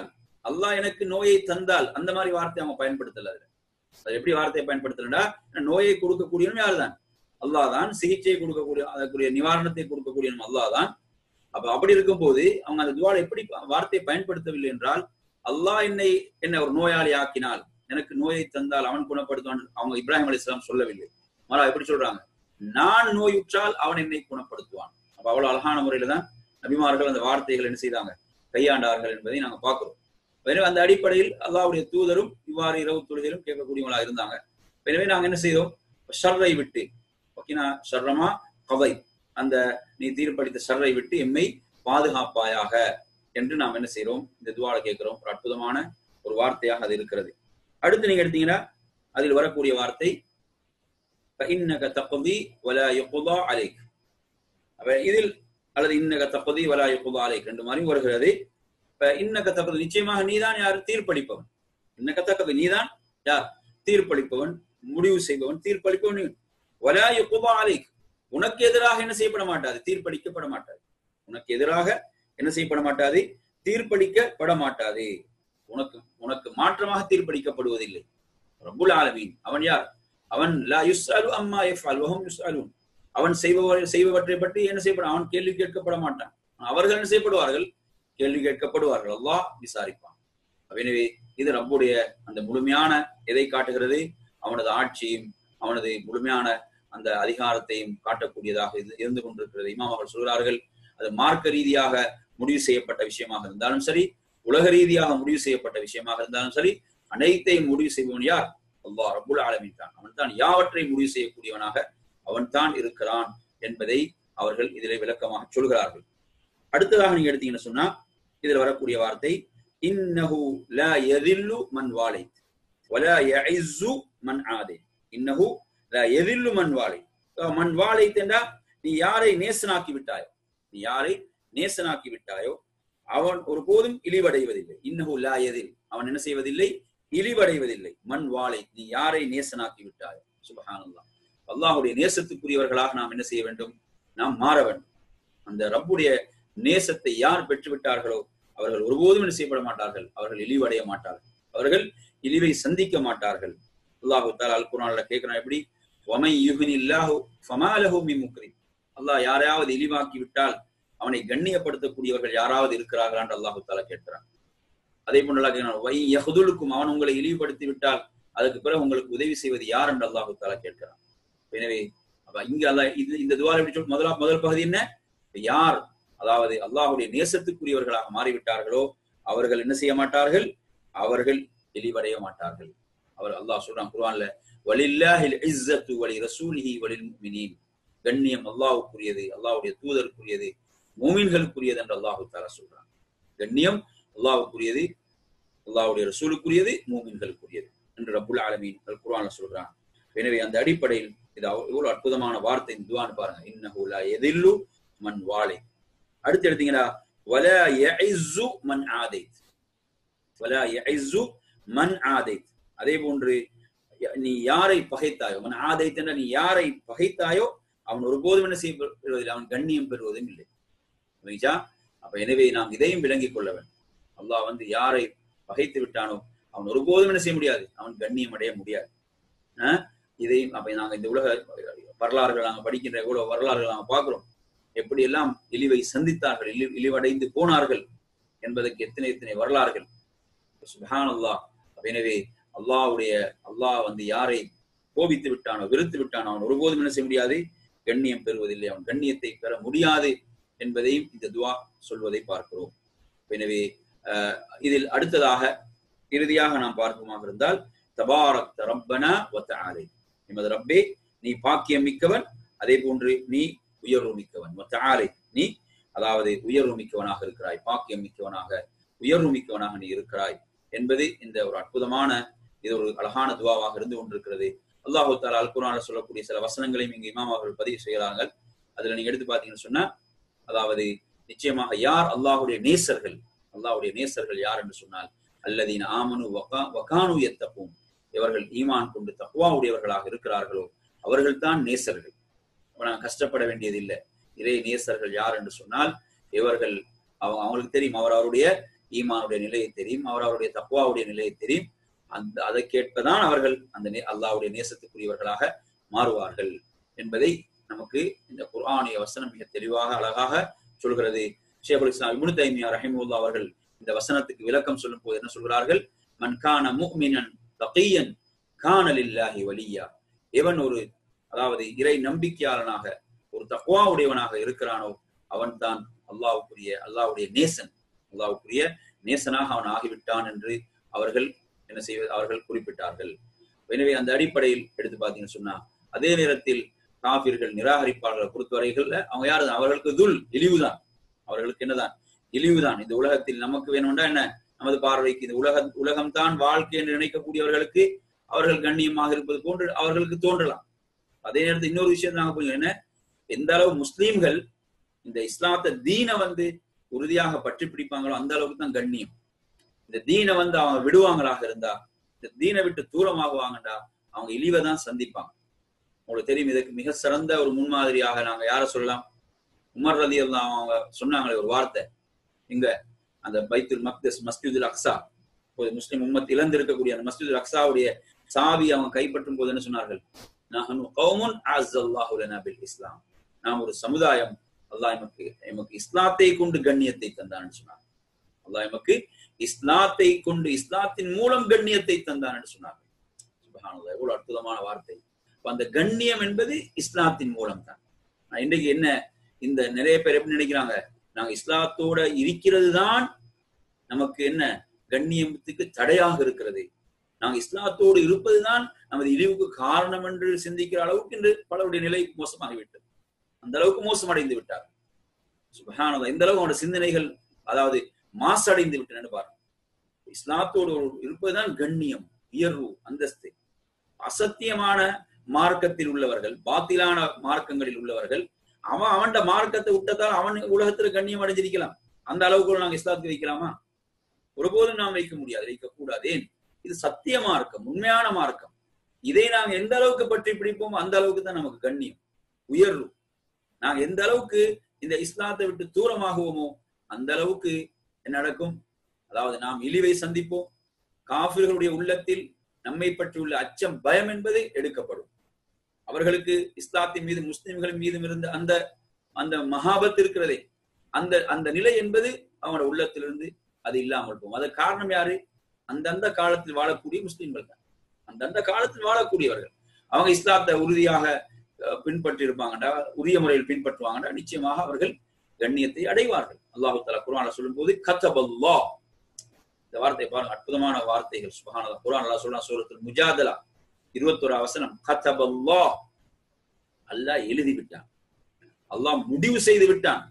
அல்லாஹ் எனக்கு நோயை தந்தால் அந்த மாதிரி வார்த்தை அவங்க பயன்படுத்தல அதுல அது எப்படி வார்த்தையை பயன்படுத்தலடா நோயை கொடுக்கக்கூடியவன் யாருதான் அல்லாஹ் தான் சிகிச்சையை கொடுக்கக்கூடிய அதற்குரிய நிவாரணத்தை கொடுக்கக்கூடியவன் அல்லாஹ் தான் அப்ப அப்படி இருக்கும்போது அவங்க அந்த துவால எப்படி வார்த்தையை பயன்படுத்தவில்லை என்றால் அல்லாஹ் என்னை என்ன ஒரு நோயாளி ஆக்கினால் எனக்கு நோயை தந்தால் அவன் குணப்படுத்துவான் அவங்க இப்ராஹிம் அலி இஸ்லாம் சொல்லவில்லை மாறா எப்படி சொல்றாங்க நான் நோயுற்றால் அவன் என்னை குணப்படுத்துவான் அப்ப அவ்வளவு அழகான முறையில தான் நபிமார்கள் அந்த வார்த்தைகள் என்ன செய்தாங்க கையாண்டார்கள் என்பதை நாங்க பார்க்கிறோம் எனவே அந்த அடிப்படையில் அல்லாவுடைய தூதரும் இவ்வாறு இரவு தொழுகையிலும் கேட்கக்கூடியவங்களா இருந்தாங்க எனவே நாங்க என்ன செய்தோம் ஷர்ரை விட்டு ஓகேனா ஷர்ரமா கவை அந்த நீ தீர்ப்பளித்த ஷர்ரை விட்டு எம்மை பாதுகாப்பாயாக என்று நாம் என்ன செய்யறோம் இந்த துவால கேட்கிறோம் ஒரு அற்புதமான ஒரு வார்த்தையாக அது இருக்கிறது அடுத்து நீங்க எடுத்தீங்கன்னா அதில் வரக்கூடிய வார்த்தை இன்னக தப்பதி வலா யுகுதா அலைக் இதில் அல்லது இன்னக தப்பதி வலா யுகுதா அலைக் ரெண்டு மாதிரி வருகிறது இன்னக தப்பது நிச்சயமாக நீதான் யார் தீர்ப்பளிப்பவன் இன்னக தக்கது நீதான் யார் தீர்ப்பளிப்பவன் முடிவு செய்பவன் தீர்ப்பளிப்பவன் வலா யுகுதா அலைக் உனக்கு எதிராக என்ன செய்யப்பட மாட்டாது தீர்ப்பளிக்கப்பட மாட்டாது உனக்கு எதிராக என்ன செய்யப்பட மாட்டாது தீர்ப்பளிக்கப்பட மாட்டாது உனக்கு உனக்கு மாற்றமாக தீர்ப்பளிக்கப்படுவதில்லை ரபுல் ஆலமீன் அவன் யார் அவன் லா யுஸ்அலு அம்மா யஃப்அல் வஹும் யுஸ்அலுன் அவன் செய்பவர் செய்பவற்றை பற்றி என்ன செய்யப்பட அவன் கேள்வி கேட்கப்பட மாட்டான் அவர்கள் என்ன செய்யப்படுவார்கள் கேள்வி கேட்கப்படுவார்கள் அல்லாஹ் விசாரிப்பான் எனவே இது ரப்புடைய அந்த முழுமையான எதை காட்டுகிறது அவனது ஆட்சியும் அவனது முழுமையான அந்த அதிகாரத்தையும் காட்டக்கூடியதாக இது இருந்து கொண்டிருக்கிறது இமாம் அவர்கள் சொல்கிறார்கள் அது மார்க்க ரீதியாக முடிவு செய்யப்பட்ட விஷயமாக இருந்தாலும் சரி உலக ரீதியாக முடிவு செய்யப்பட்ட விஷயமாக இருந்தாலும் சரி அனைத்தையும் முடிவு செய்பவன் யார் அல்லாஹ் ரபுல் ஆலமின் தான் அவன் தான் யாவற்றை முடிவு செய்யக்கூடியவனாக அவன் தான் இருக்கிறான் என்பதை அவர்கள் இதிலே விளக்கமாக சொல்கிறார்கள் அடுத்ததாக நீங்க எடுத்தீங்கன்னு சொன்னா இதுல வரக்கூடிய வார்த்தை இன்னஹு லா யதில்லு மன் வாலை வலா யஇஸ்ஸு மன் ஆதை இன்னஹு லா யதில்லு மன் வாலை மன் வாலை என்றா நீ யாரை நேசனாக்கி விட்டாயோ நீ யாரை நேசனாக்கி விட்டாயோ அவன் ஒருபோதும் இழிவடைவதில்லை இன்னஹு லா யதில் அவன் என்ன செய்வதில்லை இழிவடைவதில்லை மண் வாளை நீ யாரை நேசனாக்கி விட்டாயோ சுபஹானல்லா அல்லாஹுடைய நேசத்துக்குரியவர்களாக நாம் என்ன செய்ய வேண்டும் நாம் மாற வேண்டும் அந்த ரப்புடைய நேசத்தை யார் பெற்று விட்டார்களோ அவர்கள் ஒருபோதும் என்ன செய்யப்பட மாட்டார்கள் அவர்கள் இழிவடைய மாட்டார்கள் அவர்கள் இழிவை சந்திக்க மாட்டார்கள் அல்லாஹு தாலா அல் குரான்ல கேட்கிறான் எப்படி ஒமை யுகின் இல்லாஹு ஃபமாலஹு மி முக்ரி அல்லாஹ் யாரையாவது இழிவாக்கி விட்டால் அவனை கண்ணியப்படுத்தக்கூடியவர்கள் யாராவது இருக்கிறார்களா என்று அல்லாஹு தாலா கேட்கிறான் அதே போன்று வை யகுதுலுக்கும் அவன் உங்களை இழிவுபடுத்தி விட்டால் அதுக்கு பிறகு உங்களுக்கு உதவி செய்வது யார் என்று அல்லாஹு தாலா கேட்கிறான் எனவே அப்ப இங்க அல்ல இது இந்த துவார எப்படி சொல் முதலா முதல் பகுதி என்ன யார் அதாவது அல்லாஹுடைய நேசத்துக்குரியவர்களாக மாறிவிட்டார்களோ அவர்கள் என்ன செய்ய மாட்டார்கள் அவர்கள் இழிவடைய மாட்டார்கள் அவர் அல்லாஹ் சொல்றான் குர்ஆன்ல வலில்லாஹில் இஸ்ஸத்து வலி ரசூலிஹி வலில் முஃமினீன் கண்ணியம் அல்லாஹ்வுக்குரியது அல்லாஹ்வுடைய தூதருக்குரியது மூமின்களுக்குரியது என்று அல்லாஹு தாலா சொல்றான் கண்ணியம் அல்லாஹ்வுக்குரியது அல்லாஹ்வுடைய ரசூலுக்குரியது மூமின்களுக்குரியது என்று ரப்புல் ஆலமீன் அல் குர்ஆன்ல சொல்றான் எனவே அந்த அடிப்படையில் இது எவ்வளவு அற்புதமான வார்த்தை துவான்னு பாருங்க இன்னஹு லா எதில்லு மன் வாலை அடுத்து எடுத்தீங்கன்னா வல யஇஸ்ஸு மன் ஆதைத் வல யஇஸ்ஸு மன் ஆதைத் அதே போன்று நீ யாரை பகைத்தாயோ மன் ஆதைத் என்ற நீ யாரை பகைத்தாயோ அவன் ஒருபோதும் என்ன செய்ய பெறுவதில்லை அவன் கண்ணியம் பெறுவதும் இல்லை புரியுதா அப்ப எனவே நாம் இதையும் விளங்கிக் கொள்ள வேண்டும் அல்லாஹ் வந்து யாரை பகைத்து விட்டானோ அவன் ஒருபோதும் என்ன செய்ய முடியாது அவன் கண்ணியம் அடைய முடியாது இதையும் அப்ப நாங்க இந்த உலக வரலாறுகள் நாங்க படிக்கின்ற எவ்வளவு வரலாறுகள் நாங்க பார்க்கிறோம் எப்படி எல்லாம் இழிவை சந்தித்தார்கள் இழி இழிவடைந்து போனார்கள் என்பதற்கு எத்தனை எத்தனை வரலாறுகள் சுபஹான் அல்லாஹ் எனவே அல்லாஹ்வுடைய அல்லாஹ் வந்து யாரை கோபித்து விட்டானோ வெறுத்து விட்டானோ அவன் ஒருபோதும் என்ன செய்ய முடியாது கண்ணியம் பெறுவதில்லை அவன் கண்ணியத்தை பெற முடியாது என்பதையும் இந்த துவா சொல்வதை பார்க்கிறோம் எனவே இதில் அடுத்ததாக இறுதியாக நாம் பார்ப்போமாக இருந்தால் தபாரக் ரப்பனா வத்தாலை எமது ரப்பே நீ பாக்கியம் மிக்கவன் அதே போன்று நீ உயர்வு மிக்கவன் வத்தாலை நீ அதாவது உயர்வு மிக்கவனாக இருக்கிறாய் பாக்கியம் மிக்கவனாக உயர்வு மிக்கவனாக நீ இருக்கிறாய் என்பது இந்த ஒரு அற்புதமான இது ஒரு அழகான துவாவாக இருந்து கொண்டிருக்கிறது அல்லாஹு தாலா அல் குரான சொல்லக்கூடிய சில வசனங்களையும் இங்கு இமாம் அவர்கள் பதிவு செய்கிறார்கள் அதுல நீங்க எடுத்து பாத்தீங்கன்னு சொன்னா அதாவது நிச்சயமாக யார் அல்லாஹுடைய நேசர்கள் அல்லாஹுடைய நேசர்கள் யார் என்று சொன்னால் அல்லதீன் ஆமனு வகா வகானு எத்தப்பும் இவர்கள் ஈமான் கொண்டு தக்குவாவுடையவர்களாக இருக்கிறார்களோ அவர்கள் தான் நேசர்கள் நாங்கள் கஷ்டப்பட வேண்டியதில்லை இறை நேசர்கள் யார் என்று சொன்னால் இவர்கள் அவங்க அவங்களுக்கு தெரியும் அவர் அவருடைய ஈமானுடைய நிலையை தெரியும் அவர் அவருடைய தக்குவாவுடைய நிலையை தெரியும் அந்த அதை கேட்பதான் அவர்கள் அந்த நே- அல்லாஹ்வுடைய நேசத்துக்குரியவர்களாக மாறுவார்கள் என்பதை நமக்கு இந்த குர்ஆனிய வசனம் மிக தெளிவாக அழகாக சொல்கிறது ஷேகுல் இஸ்லாம் இப்னு தைமியா ரஹிமுல்லா அவர்கள் இந்த வசனத்துக்கு விளக்கம் சொல்லும் போது என்ன சொல்கிறார்கள் மன் கான முஃமினன் தகியன் கான லில்லாஹி வலியா எவன் ஒரு அதாவது இறை நம்பிக்கையாளனாக ஒரு தக்குவா உடையவனாக இருக்கிறானோ அவன் தான் அல்லாஹ்வுக்குரிய அல்லாஹ்வுடைய நேசன் அல்லாஹ்வுக்குரிய நேசனாக அவன் ஆகிவிட்டான் என்று அவர்கள் என்ன செய்வது அவர்கள் குறிப்பிட்டார்கள் எனவே அந்த அடிப்படையில் எடுத்து பார்த்தீங்கன்னு சொன்னா அதே நேரத்தில் காபிர்கள் நிராகரிப்பாளர்களை பொறுத்தவரைகள்ல அவங்க யாரு அவர்களுக்கு துல் இழிவுதான் அவர்களுக்கு என்னதான் இழிவுதான் இந்த உலகத்தில் நமக்கு வேணும்னா என்ன நமது பார்வைக்கு இந்த உலக உலகம்தான் வாழ்க்கை என்று நினைக்கக்கூடியவர்களுக்கு அவர்கள் கண்ணியமாக இருப்பது போன்று அவர்களுக்கு தோன்றலாம் அதே நேரத்தில் இன்னொரு விஷயம் நாங்க புரியும் என்ன எந்த அளவு முஸ்லீம்கள் இந்த இஸ்லாத்தை தீனை வந்து உறுதியாக பற்றி பிடிப்பாங்களோ அந்த அளவுக்கு தான் கண்ணியம் இந்த தீனை வந்து அவங்க விடுவாங்களாக இருந்தா இந்த தீனை விட்டு தூரமாகுவாங்கடா அவங்க இழிவை தான் சந்திப்பாங்க உங்களுக்கு தெரியும் இதுக்கு மிக சிறந்த ஒரு முன்மாதிரியாக நாங்க யார சொல்லலாம் உமர் ரதி எல்லாம் அவங்க சொன்னாங்களே ஒரு வார்த்தை இங்க அந்த பைத்துல் மக்தஸ் மஸ்ஜிதுல் அக்ஸா ஒரு முஸ்லிம் உம்மத் இழந்திருக்கக்கூடிய அந்த மஸ்ஜிதுல் அக்ஸாவுடைய சாவி அவங்க கைப்பற்றும் போது என்ன சொன்னார்கள் நஹனு கௌமுன் அஸ்ஸல்லாஹு லனா பில் இஸ்லாம் நாம் ஒரு சமுதாயம் அல்லாஹ் எமக்கு எமக்கு இஸ்லாத்தை கொண்டு கண்ணியத்தை தந்தான்னு சொன்னார் அல்லாஹ் எமக்கு இஸ்லாத்தை கொண்டு இஸ்லாத்தின் மூலம் கண்ணியத்தை தந்தான் என்று சொன்னார் சுப்ஹானல்லாஹ் எவ்வளவு அற்புதமான வார்த்தை அப்ப அந்த கண்ணியம் என்பது இஸ்லாத்தின் மூலம் தான் நான் இன்றைக்கு என்ன இந்த நிறைய பேர் எப்படி நினைக்கிறாங்க நாங்க இஸ்லாத்தோட இருக்கிறது தான் நமக்கு என்ன கண்ணியத்துக்கு தடையாக இருக்கிறது நாங்க இஸ்லாத்தோடு இருப்பதுதான் நமது இழிவுக்கு காரணம் என்று சிந்திக்கிற அளவுக்கு இன்று பலருடைய நிலை மோசமாகிவிட்டது அந்த அளவுக்கு மோசமடைந்து விட்டார் சுபஹானல்லாஹ் இந்த அளவுக்கு அவனோட சிந்தனைகள் அதாவது மாசடைந்து விட்டன பாருங்க இஸ்லாத்தோடு இருப்பதுதான் கண்ணியம் உயர்வு அந்தஸ்து அசத்தியமான மார்க்கத்தில் உள்ளவர்கள் பாத்திலான மார்க்கங்களில் உள்ளவர்கள் அவன் அவன்ட மார்க்கத்தை விட்டதால் அவன் உலகத்துல கண்ணியம் அடைஞ்சிருக்கலாம் அந்த அளவுக்கு நாங்க இஸ்லாத்துக்கு வைக்கலாமா ஒருபோதும் நாம் வைக்க முடியாது வைக்க கூடாது ஏன் இது சத்திய மார்க்கம் உண்மையான மார்க்கம் இதை நாங்க எந்த அளவுக்கு பற்றி பிடிப்போமோ அந்த அளவுக்கு தான் நமக்கு கண்ணியம் உயர்வு நாங்க எந்த அளவுக்கு இந்த இஸ்லாத்தை விட்டு தூரமாகுவோமோ அந்த அளவுக்கு என்ன நடக்கும் அதாவது நாம் இழிவை சந்திப்போம் காபிர்களுடைய உள்ளத்தில் நம்மை பற்றியுள்ள அச்சம் பயம் என்பது எடுக்கப்படும் அவர்களுக்கு இஸ்லாத்தின் மீது முஸ்லிம்களின் மீதும் இருந்த அந்த அந்த மகாபத் இருக்கிறதே அந்த அந்த நிலை என்பது அவங்களோட உள்ளத்திலிருந்து அது இல்லாமல் போகும் அதற்கு காரணம் யாரு அந்தந்த காலத்தில் வாழக்கூடிய முஸ்லிம்கள் தான் அந்தந்த காலத்தில் வாழக்கூடியவர்கள் அவங்க இஸ்லாத்தை உறுதியாக பின்பற்றி இருப்பாங்கடா உரிய முறையில் பின்பற்றுவாங்கடா நிச்சயமாக அவர்கள் கண்ணியத்தை அடைவார்கள் அல்லாஹு தலா குரான சொல்லும் போது கத்தபல்லா இந்த வார்த்தை பாருங்க அற்புதமான வார்த்தைகள் சுபஹானல்லா குரான் அல்லா சொல்றான் சூரத்தில் முஜாதலா இருபத்தொரு அவசரம் கத்தபல்லா அல்லாஹ் எழுதி விட்டான் அல்லாஹ் முடிவு செய்து விட்டான்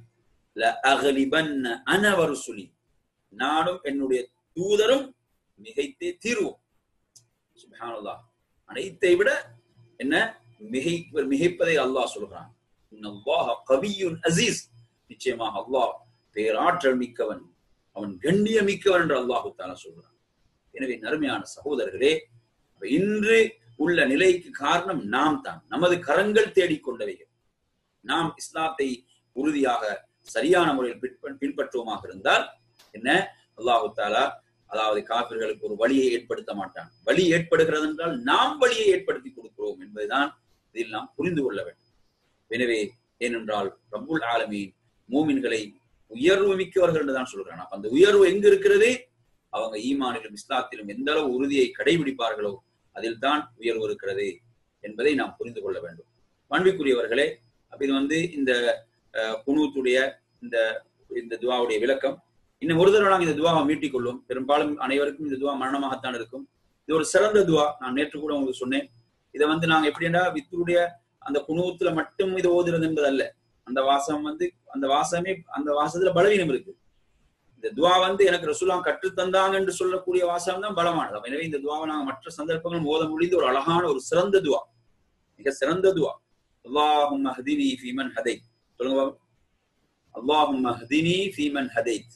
அனவருசுலி நானும் என்னுடைய தூதரும் மிகைத்தே தீர்வோம் சுபஹானல்லா அனைத்தை விட என்ன மிகை மிகைப்பதை அல்லாஹ் சொல்கிறான் கவியுன் அசீஸ் நிச்சயமாக அல்லாஹ் பேராற்றல் மிக்கவன் அவன் கண்ணிய மிக்கவன் என்று அல்லாஹு தாலா சொல்கிறான் எனவே நறுமையான சகோதரர்களே இன்று உள்ள நிலைக்கு காரணம் நாம் தான் நமது கரங்கள் தேடிக்கொண்டவைகள் நாம் இஸ்லாத்தை உறுதியாக சரியான முறையில் பின்பற்றுவோமாக இருந்தால் என்ன அல்லாஹு தாலா அதாவது காபிர்களுக்கு ஒரு வழியை ஏற்படுத்த மாட்டான் வழி ஏற்படுகிறது என்றால் நாம் வழியை ஏற்படுத்தி கொடுக்கிறோம் என்பதுதான் இதில் நாம் புரிந்து கொள்ள வேண்டும் எனவே ஏனென்றால் ரப்புல் ஆலமீன் மூமின்களை உயர்வு மிக்கவர்கள் என்று தான் சொல்கிறான் அந்த உயர்வு எங்க இருக்கிறது அவங்க ஈமானிலும் இஸ்லாத்திலும் எந்த அளவு உறுதியை கடைபிடிப்பார்களோ அதில் தான் உயர்வு இருக்கிறது என்பதை நாம் புரிந்து கொள்ள வேண்டும் பண்பிக்குரியவர்களே அப்ப இது வந்து இந்த குணூத்துடைய இந்த இந்த துவாவுடைய விளக்கம் இன்னும் ஒரு தடவை நாங்கள் இந்த துவாவை மீட்டிக் கொள்வோம் பெரும்பாலும் அனைவருக்கும் இந்த துவா மரணமாகத்தான் இருக்கும் இது ஒரு சிறந்த துவா நான் நேற்று கூட உங்களுக்கு சொன்னேன் இதை வந்து நாங்க எப்படின்னா வித்துடைய அந்த குணூத்துல மட்டும் இது ஓதுறது என்பது அல்ல அந்த வாசம் வந்து அந்த வாசமே அந்த வாசத்துல பலவீனம் இருக்கு இந்த துவா வந்து எனக்கு ரசூலாம் கற்று தந்தாங்க என்று சொல்லக்கூடிய வாசம் தான் பலமானது எனவே இந்த துவாவை நாங்க மற்ற சந்தர்ப்பங்களும் ஓத முடிந்த ஒரு அழகான ஒரு சிறந்த துவா மிக சிறந்த துவா அல்லாஹும் ஹதினி ஃபீமன் ஹதை சொல்லுங்க அல்லாஹும் ஹதினி ஃபீமன் ஹதைத்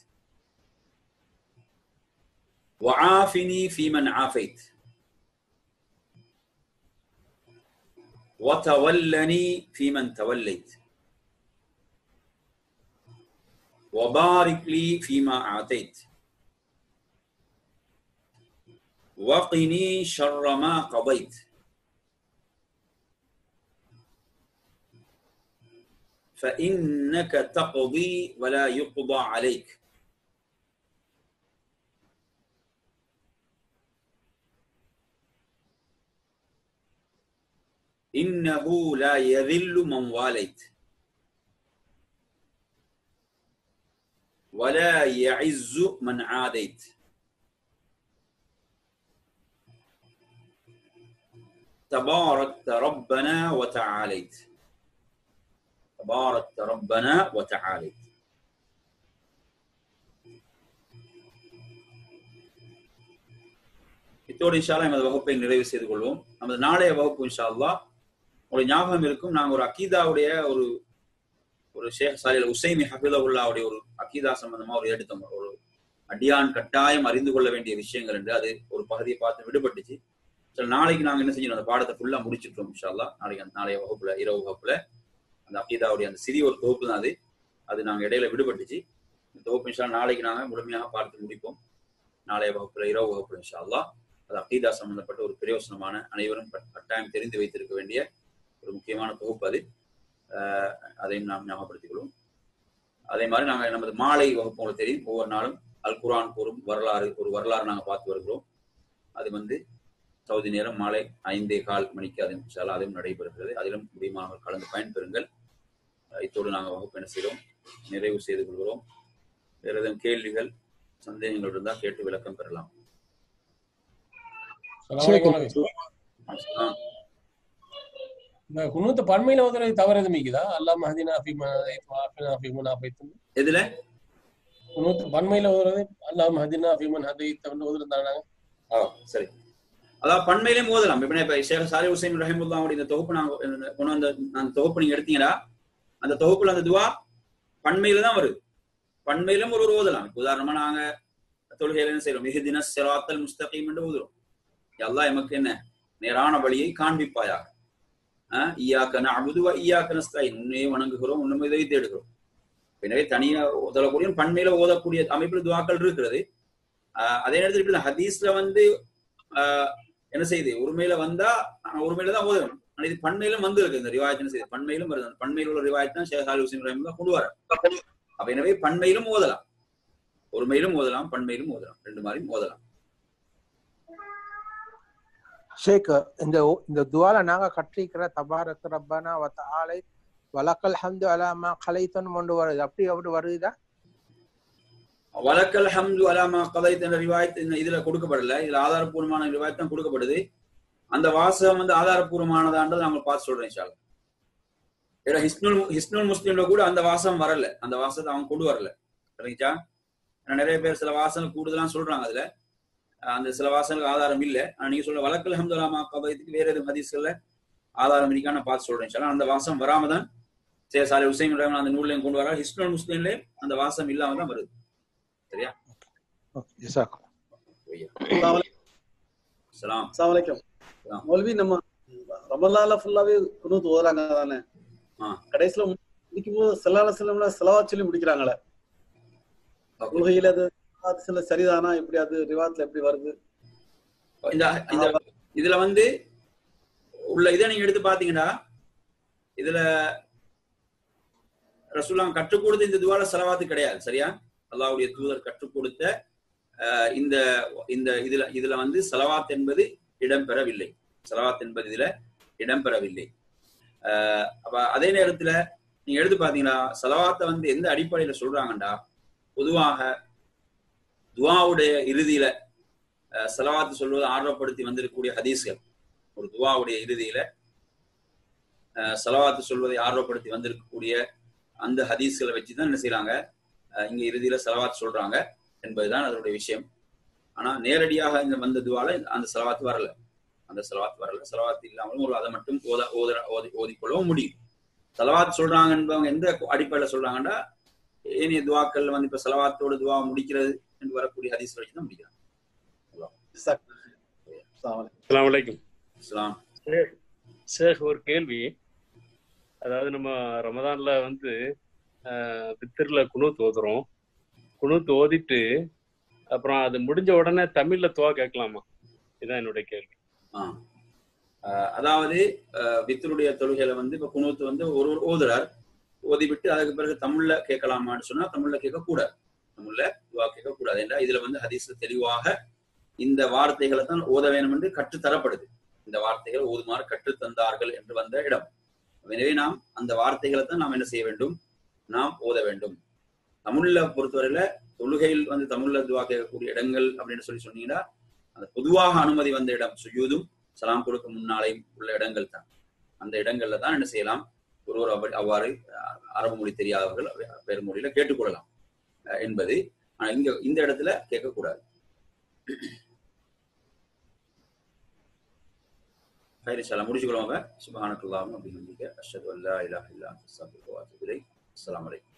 وعافني فيمن عافيت وتولني فيمن توليت وبارك لي فيما أعطيت وقني شر ما قضيت فإنك تقضي ولا يقضى عليك إنه لا يذل من واليت ولا يعز من عاديت تباركت ربنا وتعاليت تباركت ربنا وتعاليت இத்தோடு இன்ஷா அல்லாஹ் எமது வகுப்பை நிறைவு செய்து கொள்வோம் நமது நாளைய வகுப்பு இன்ஷா அல்லாஹ் உங்களுக்கு ஞாபகம் இருக்கும் நாங்கள் ஒரு அக்கீதாவுடைய ஒரு ஒரு ஷேக் சாலில் உசைமி ஹபிலவுல்லாவுடைய ஒரு அக்கீதா சம்பந்தமா ஒரு எடுத்தோம் ஒரு அடியான் கட்டாயம் அறிந்து கொள்ள வேண்டிய விஷயங்கள் என்று அது ஒரு பகுதியை பார்த்து விடுபட்டுச்சு சரி நாளைக்கு நாங்க என்ன செஞ்சோம் அந்த பாடத்தை ஃபுல்லா முடிச்சிட்டோம் இன்ஷா அல்லாஹ் நாளைக்கு அந்த நாளைய வகுப்புல இரவு வகுப்புல அந்த அக்கீதாவுடைய அந்த சிறிய ஒரு தொகுப்பு தான் அது அது நாங்க இடையில விடுபட்டுச்சு இந்த தொகுப்பு இன்ஷா அல்லாஹ் நாளைக்கு நாங்க முழுமையாக பார்த்து முடிப்போம் நாளைய வகுப்புல இரவு வகுப்புல இன்ஷா அல்லாஹ் அது அக்கீதா சம்பந்தப்பட்ட ஒரு பிரயோசனமான அனைவரும் கட்- கட்டாயம் தெரிந்து வைத்திருக்க வேண்டிய ஒரு முக்கியமான தொகுப்பு அது அஹ் அதையும் நாம் ஞாபகப்படுத்திக் கொள்வோம் அதே மாதிரி நாங்கள் நமது மாலை வகுப்பு உங்களுக்கு தெரியும் ஒவ்வொரு நாளும் அல் குர்ஆன் கூறும் வரலாறு ஒரு வரலாறு நாங்கள் பார்த்து வருகிறோம் அது வந்து சவுதி நேரம் மாலை ஐந்தே கால் மணிக்கு அது இன்ஷா அல்லாஹ் அதுவும் நடைபெறுகிறது அதிலும் முடியுமானவர்கள் கலந்து பயன்பெறுங்கள் அஹ் இத்தோடு நாங்கள் வகுப்பு என்ன செய்கிறோம் நிறைவு செய்து கொள்கிறோம் வேறு எதுவும் கேள்விகள் சந்தேகங்கள் இருந்தால் கேட்டு விளக்கம் பெறலாம் அஸ்ஸலாமு அலைக்கும். ஆ, இந்த குனூத்த பன்மையில ஓதுறது தவறு எதுவும் இருக்குதா அல்லாஹ் மஹதினா ஃபீ மன் ஹதைத் வ ஆஃபினா ஃபீ மன் ஆஃபைத் எதுல குனூத் பன்மையில ஓதுறது அல்லாஹ் மஹதினா ஃபீ மன் ஹதைத் வந்து ஓதுறது தானே ஆ சரி அதாவது பண்மையிலேயும் ஓதலாம் இப்ப இப்ப ஷேக் சாரி ஹுசைன் ரஹிமுல்லாவுடைய இந்த தொகுப்பு நாங்க இந்த கொண்டு வந்த அந்த தொகுப்பு நீங்க எடுத்தீங்கன்னா அந்த தொகுப்புல அந்த துவா பண்மையில தான் வருது பண்மையிலும் ஒரு ஒரு ஓதலாம் இப்ப உதாரணமா நாங்க தொழுகையில என்ன செய்யறோம் மிகுதின சிராத்தல் முஸ்தகீம் என்று ஓதுறோம் எல்லாம் எமக்கு என்ன நேரான வழியை காண்பிப்பாயாக ஆஹ் ஈயாக்க நஅபுது வ ஈயாக்க நஸ்தஈன் உன்னையே வணங்குகிறோம் உன்னை உதவி தேடுகிறோம் எனவே தனியா ஓதக்கூடிய பண்மையில ஓதக்கூடிய அமைப்பில் துவாக்கள் இருக்கிறது ஆஹ் அதே நேரத்தில் இப்படி ஹதீஸ்ல வந்து ஆஹ் என்ன செய்யுது உரிமையில வந்தா ஆஹ் உரிமையில தான் ஓதணும் ஆனா இது பண்மையிலும் வந்து இருக்கு இந்த ரிவாயத் என்ன செய்யுது பண்மையிலும் வருது அந்த பண்மையில் உள்ள ரிவாயத் தான் ஷேக் சாலி ஹுசைன் ரஹிம் தான் கொண்டு வர அப்ப எனவே பண்மையிலும் ஓதலாம் ஒருமையிலும் ஓதலாம் பண்மையிலும் ஓதலாம் ரெண்டு மாதிரியும் ஓதலாம் ஷேக் இந்த இந்த துவால நாங்க கற்றிருக்கிற தபாரக் ரப்பனா வ தஆலை வலக்கல் ஹம்து அலா மா கலைத்தன் கொண்டு வருது அப்படி அப்படி வருதா வலக்கல் ஹம்து அலாமா கதைத் என்ற ரிவாயத் இந்த இதுல கொடுக்கப்படல இதுல ஆதாரப்பூர்வமான ரிவாயத் தான் கொடுக்கப்படுது அந்த வாசகம் வந்து ஆதாரப்பூர்வமானதான்றது நாங்க பார்த்து சொல்றேன் இன்ஷா அல்லாஹ். ஏன்னா ஹிஸ்னுல் ஹிஸ்னுல் முஸ்லீம்ல கூட அந்த வாசகம் வரல அந்த வாசத்தை அவங்க கொண்டு வரல சரிங்களா ஏன்னா நிறைய பேர் சில வாசகம் கூடுதலாம் சொல்றாங்க அதுல அஹ் அந்த சில வாசங்களுக்கு ஆதாரம் இல்ல ஆனா நீங்க சொல்ற வழக்கல் ஹம்து அலாமா கதைத்துக்கு வேற எதுவும் ஹதீஸ்கள்ல ஆதாரம் இருக்கான்னு நான் பார்த்து சொல்றேன் இன்ஷா அல்லாஹ். அந்த வாசம் வராம தான் சே சாலி ஹுசைன் ரஹ்மான் அந்த நூல்லையும் கொண்டு வர ஹிஸ்னுல் முஸ்லீம்லயும் அந்த வாசம் இல்லாம தான் வருது சரியா ஓகே ஜஸாக் சலாம் அஸ்ஸலாமு அலைக்கும் ஆ. மௌல்வி நம்ம ரமலான்ல ஃபுல்லாவே குனூத் ஓதுறாங்க தானே ஆ. கடைசியில முடிக்கும் போது செல்லால செல்லம்ல செலவாத் சொல்லி முடிக்கிறாங்களே தொழுகையில அது அது சில சரிதானா எப்படி அது ரிவாத்ல எப்படி வருது இந்த இந்த இதுல வந்து உள்ள இதை நீங்க எடுத்து பாத்தீங்கன்னா இதுல ரசூல்லாம் கற்றுக் கொடுத்த இந்த துவால செலவாத்து கிடையாது சரியா அல்லாஹ்வுடைய தூதர் கற்றுக் கொடுத்த அஹ், இந்த இந்த இதுல இதுல வந்து செலவாத் என்பது இடம்பெறவில்லை செலவாத் என்பது இதுல இடம்பெறவில்லை அஹ், அப்ப அதே நேரத்துல நீங்க எடுத்து பாத்தீங்கன்னா செலவாத்தை வந்து எந்த அடிப்படையில சொல்றாங்கடா பொதுவாக துவாவுடைய இறுதியில அஹ், செலவாத்து சொல்வது ஆர்வப்படுத்தி வந்திருக்கக்கூடிய ஹதீஸ்கள் ஒரு துவாவுடைய இறுதியில அஹ், செலவாத்து சொல்வதை ஆர்வப்படுத்தி வந்திருக்கக்கூடிய அந்த ஹதீஸ்களை வச்சு தான் என்ன செய்றாங்க அஹ், இங்க இறுதியில செலவாத்து சொல்றாங்க என்பதுதான் அதனுடைய விஷயம் ஆனா நேரடியாக இங்க வந்த துவால அந்த செலவாத்து வரல அந்த செலவாத்து வரல செலவாத்து இல்லாமலும் ஒரு அதை மட்டும் ஓத ஓத ஓதி ஓதிக்கொள்ளவும் முடியும் செலவாத்து சொல்றாங்க என்பவங்க எந்த அடிப்படையில சொல்றாங்கன்னா ஏனைய துவாக்கள் வந்து இப்ப செலவாத்தோட துவா முடிக்கிறது என்று வரக்கூடிய ஹதீஸ் வச்சு தான் முடிக்கிறாங்க அஸ்ஸலாமு அலைக்கும். அஸ்ஸலாமு அலைக்கும் இஸ்லாம் ஷேக் ஒரு கேள்வி அதாவது நம்ம ரமதான்ல வந்து ஆஹ், பித்திர்ல குனூத் ஓதுறோம் குனூத் ஓதிட்டு அப்புறம் அது முடிஞ்ச உடனே தமிழ்ல துவா கேட்கலாமா இதுதான் என்னுடைய கேள்வி ஆ. அஹ் அதாவது அஹ் வித்தருடைய தொழுகையில வந்து இப்ப குணூத்து வந்து ஒரு ஒரு ஓதுறார் ஓதி விட்டு அதுக்கு பிறகு தமிழ்ல கேட்கலாமான்னு சொன்னா தமிழ்ல கேட்க கூடாது தமிழ்ல துவா கேட்க கூடாது ஏன்னா இதுல வந்து ஹதீஸ்ல தெளிவாக இந்த வார்த்தைகளை தான் ஓத வேணும் என்று கற்றுத்தரப்படுது இந்த வார்த்தைகள் ஓதுமாறு கற்றுத் தந்தார்கள் என்று வந்த இடம் எனவே நாம் அந்த வார்த்தைகளை தான் நாம் என்ன செய்ய வேண்டும் நாம் ஓத வேண்டும் தமிழ்ல பொறுத்தவரையில தொழுகையில் வந்து தமிழ்ல துவா கேட்கக்கூடிய இடங்கள் அப்படின்னு சொல்லி சொன்னீங்கன்னா அந்த பொதுவாக அனுமதி வந்த இடம் சுயூதும் சலாம் கொடுக்க முன்னாலேயும் உள்ள இடங்கள் தான் அந்த இடங்கள்ல தான் என்ன செய்யலாம் ஒருவர் அப்படி அவ்வாறு அஹ், அரபு மொழி தெரியாதவர்கள் அவ்வே- வேறு மொழியில கேட்டுக்கொள்ளலாம் அஹ், என்பது ஆனா இங்க இந்த இடத்துல கேட்கக்கூடாது خير ان شاء الله முடிச்சுக்கொள்ளுவாங்க சுபஹானக்கல்லாஹு வபிஹம்திக அஷ்ஹது அல்லா இலாஹ இல்லா அன்த அஸ்தக்ஃபிருக வ அத்தூபு இலைக் அஸ்ஸலாமு அலைக்கும்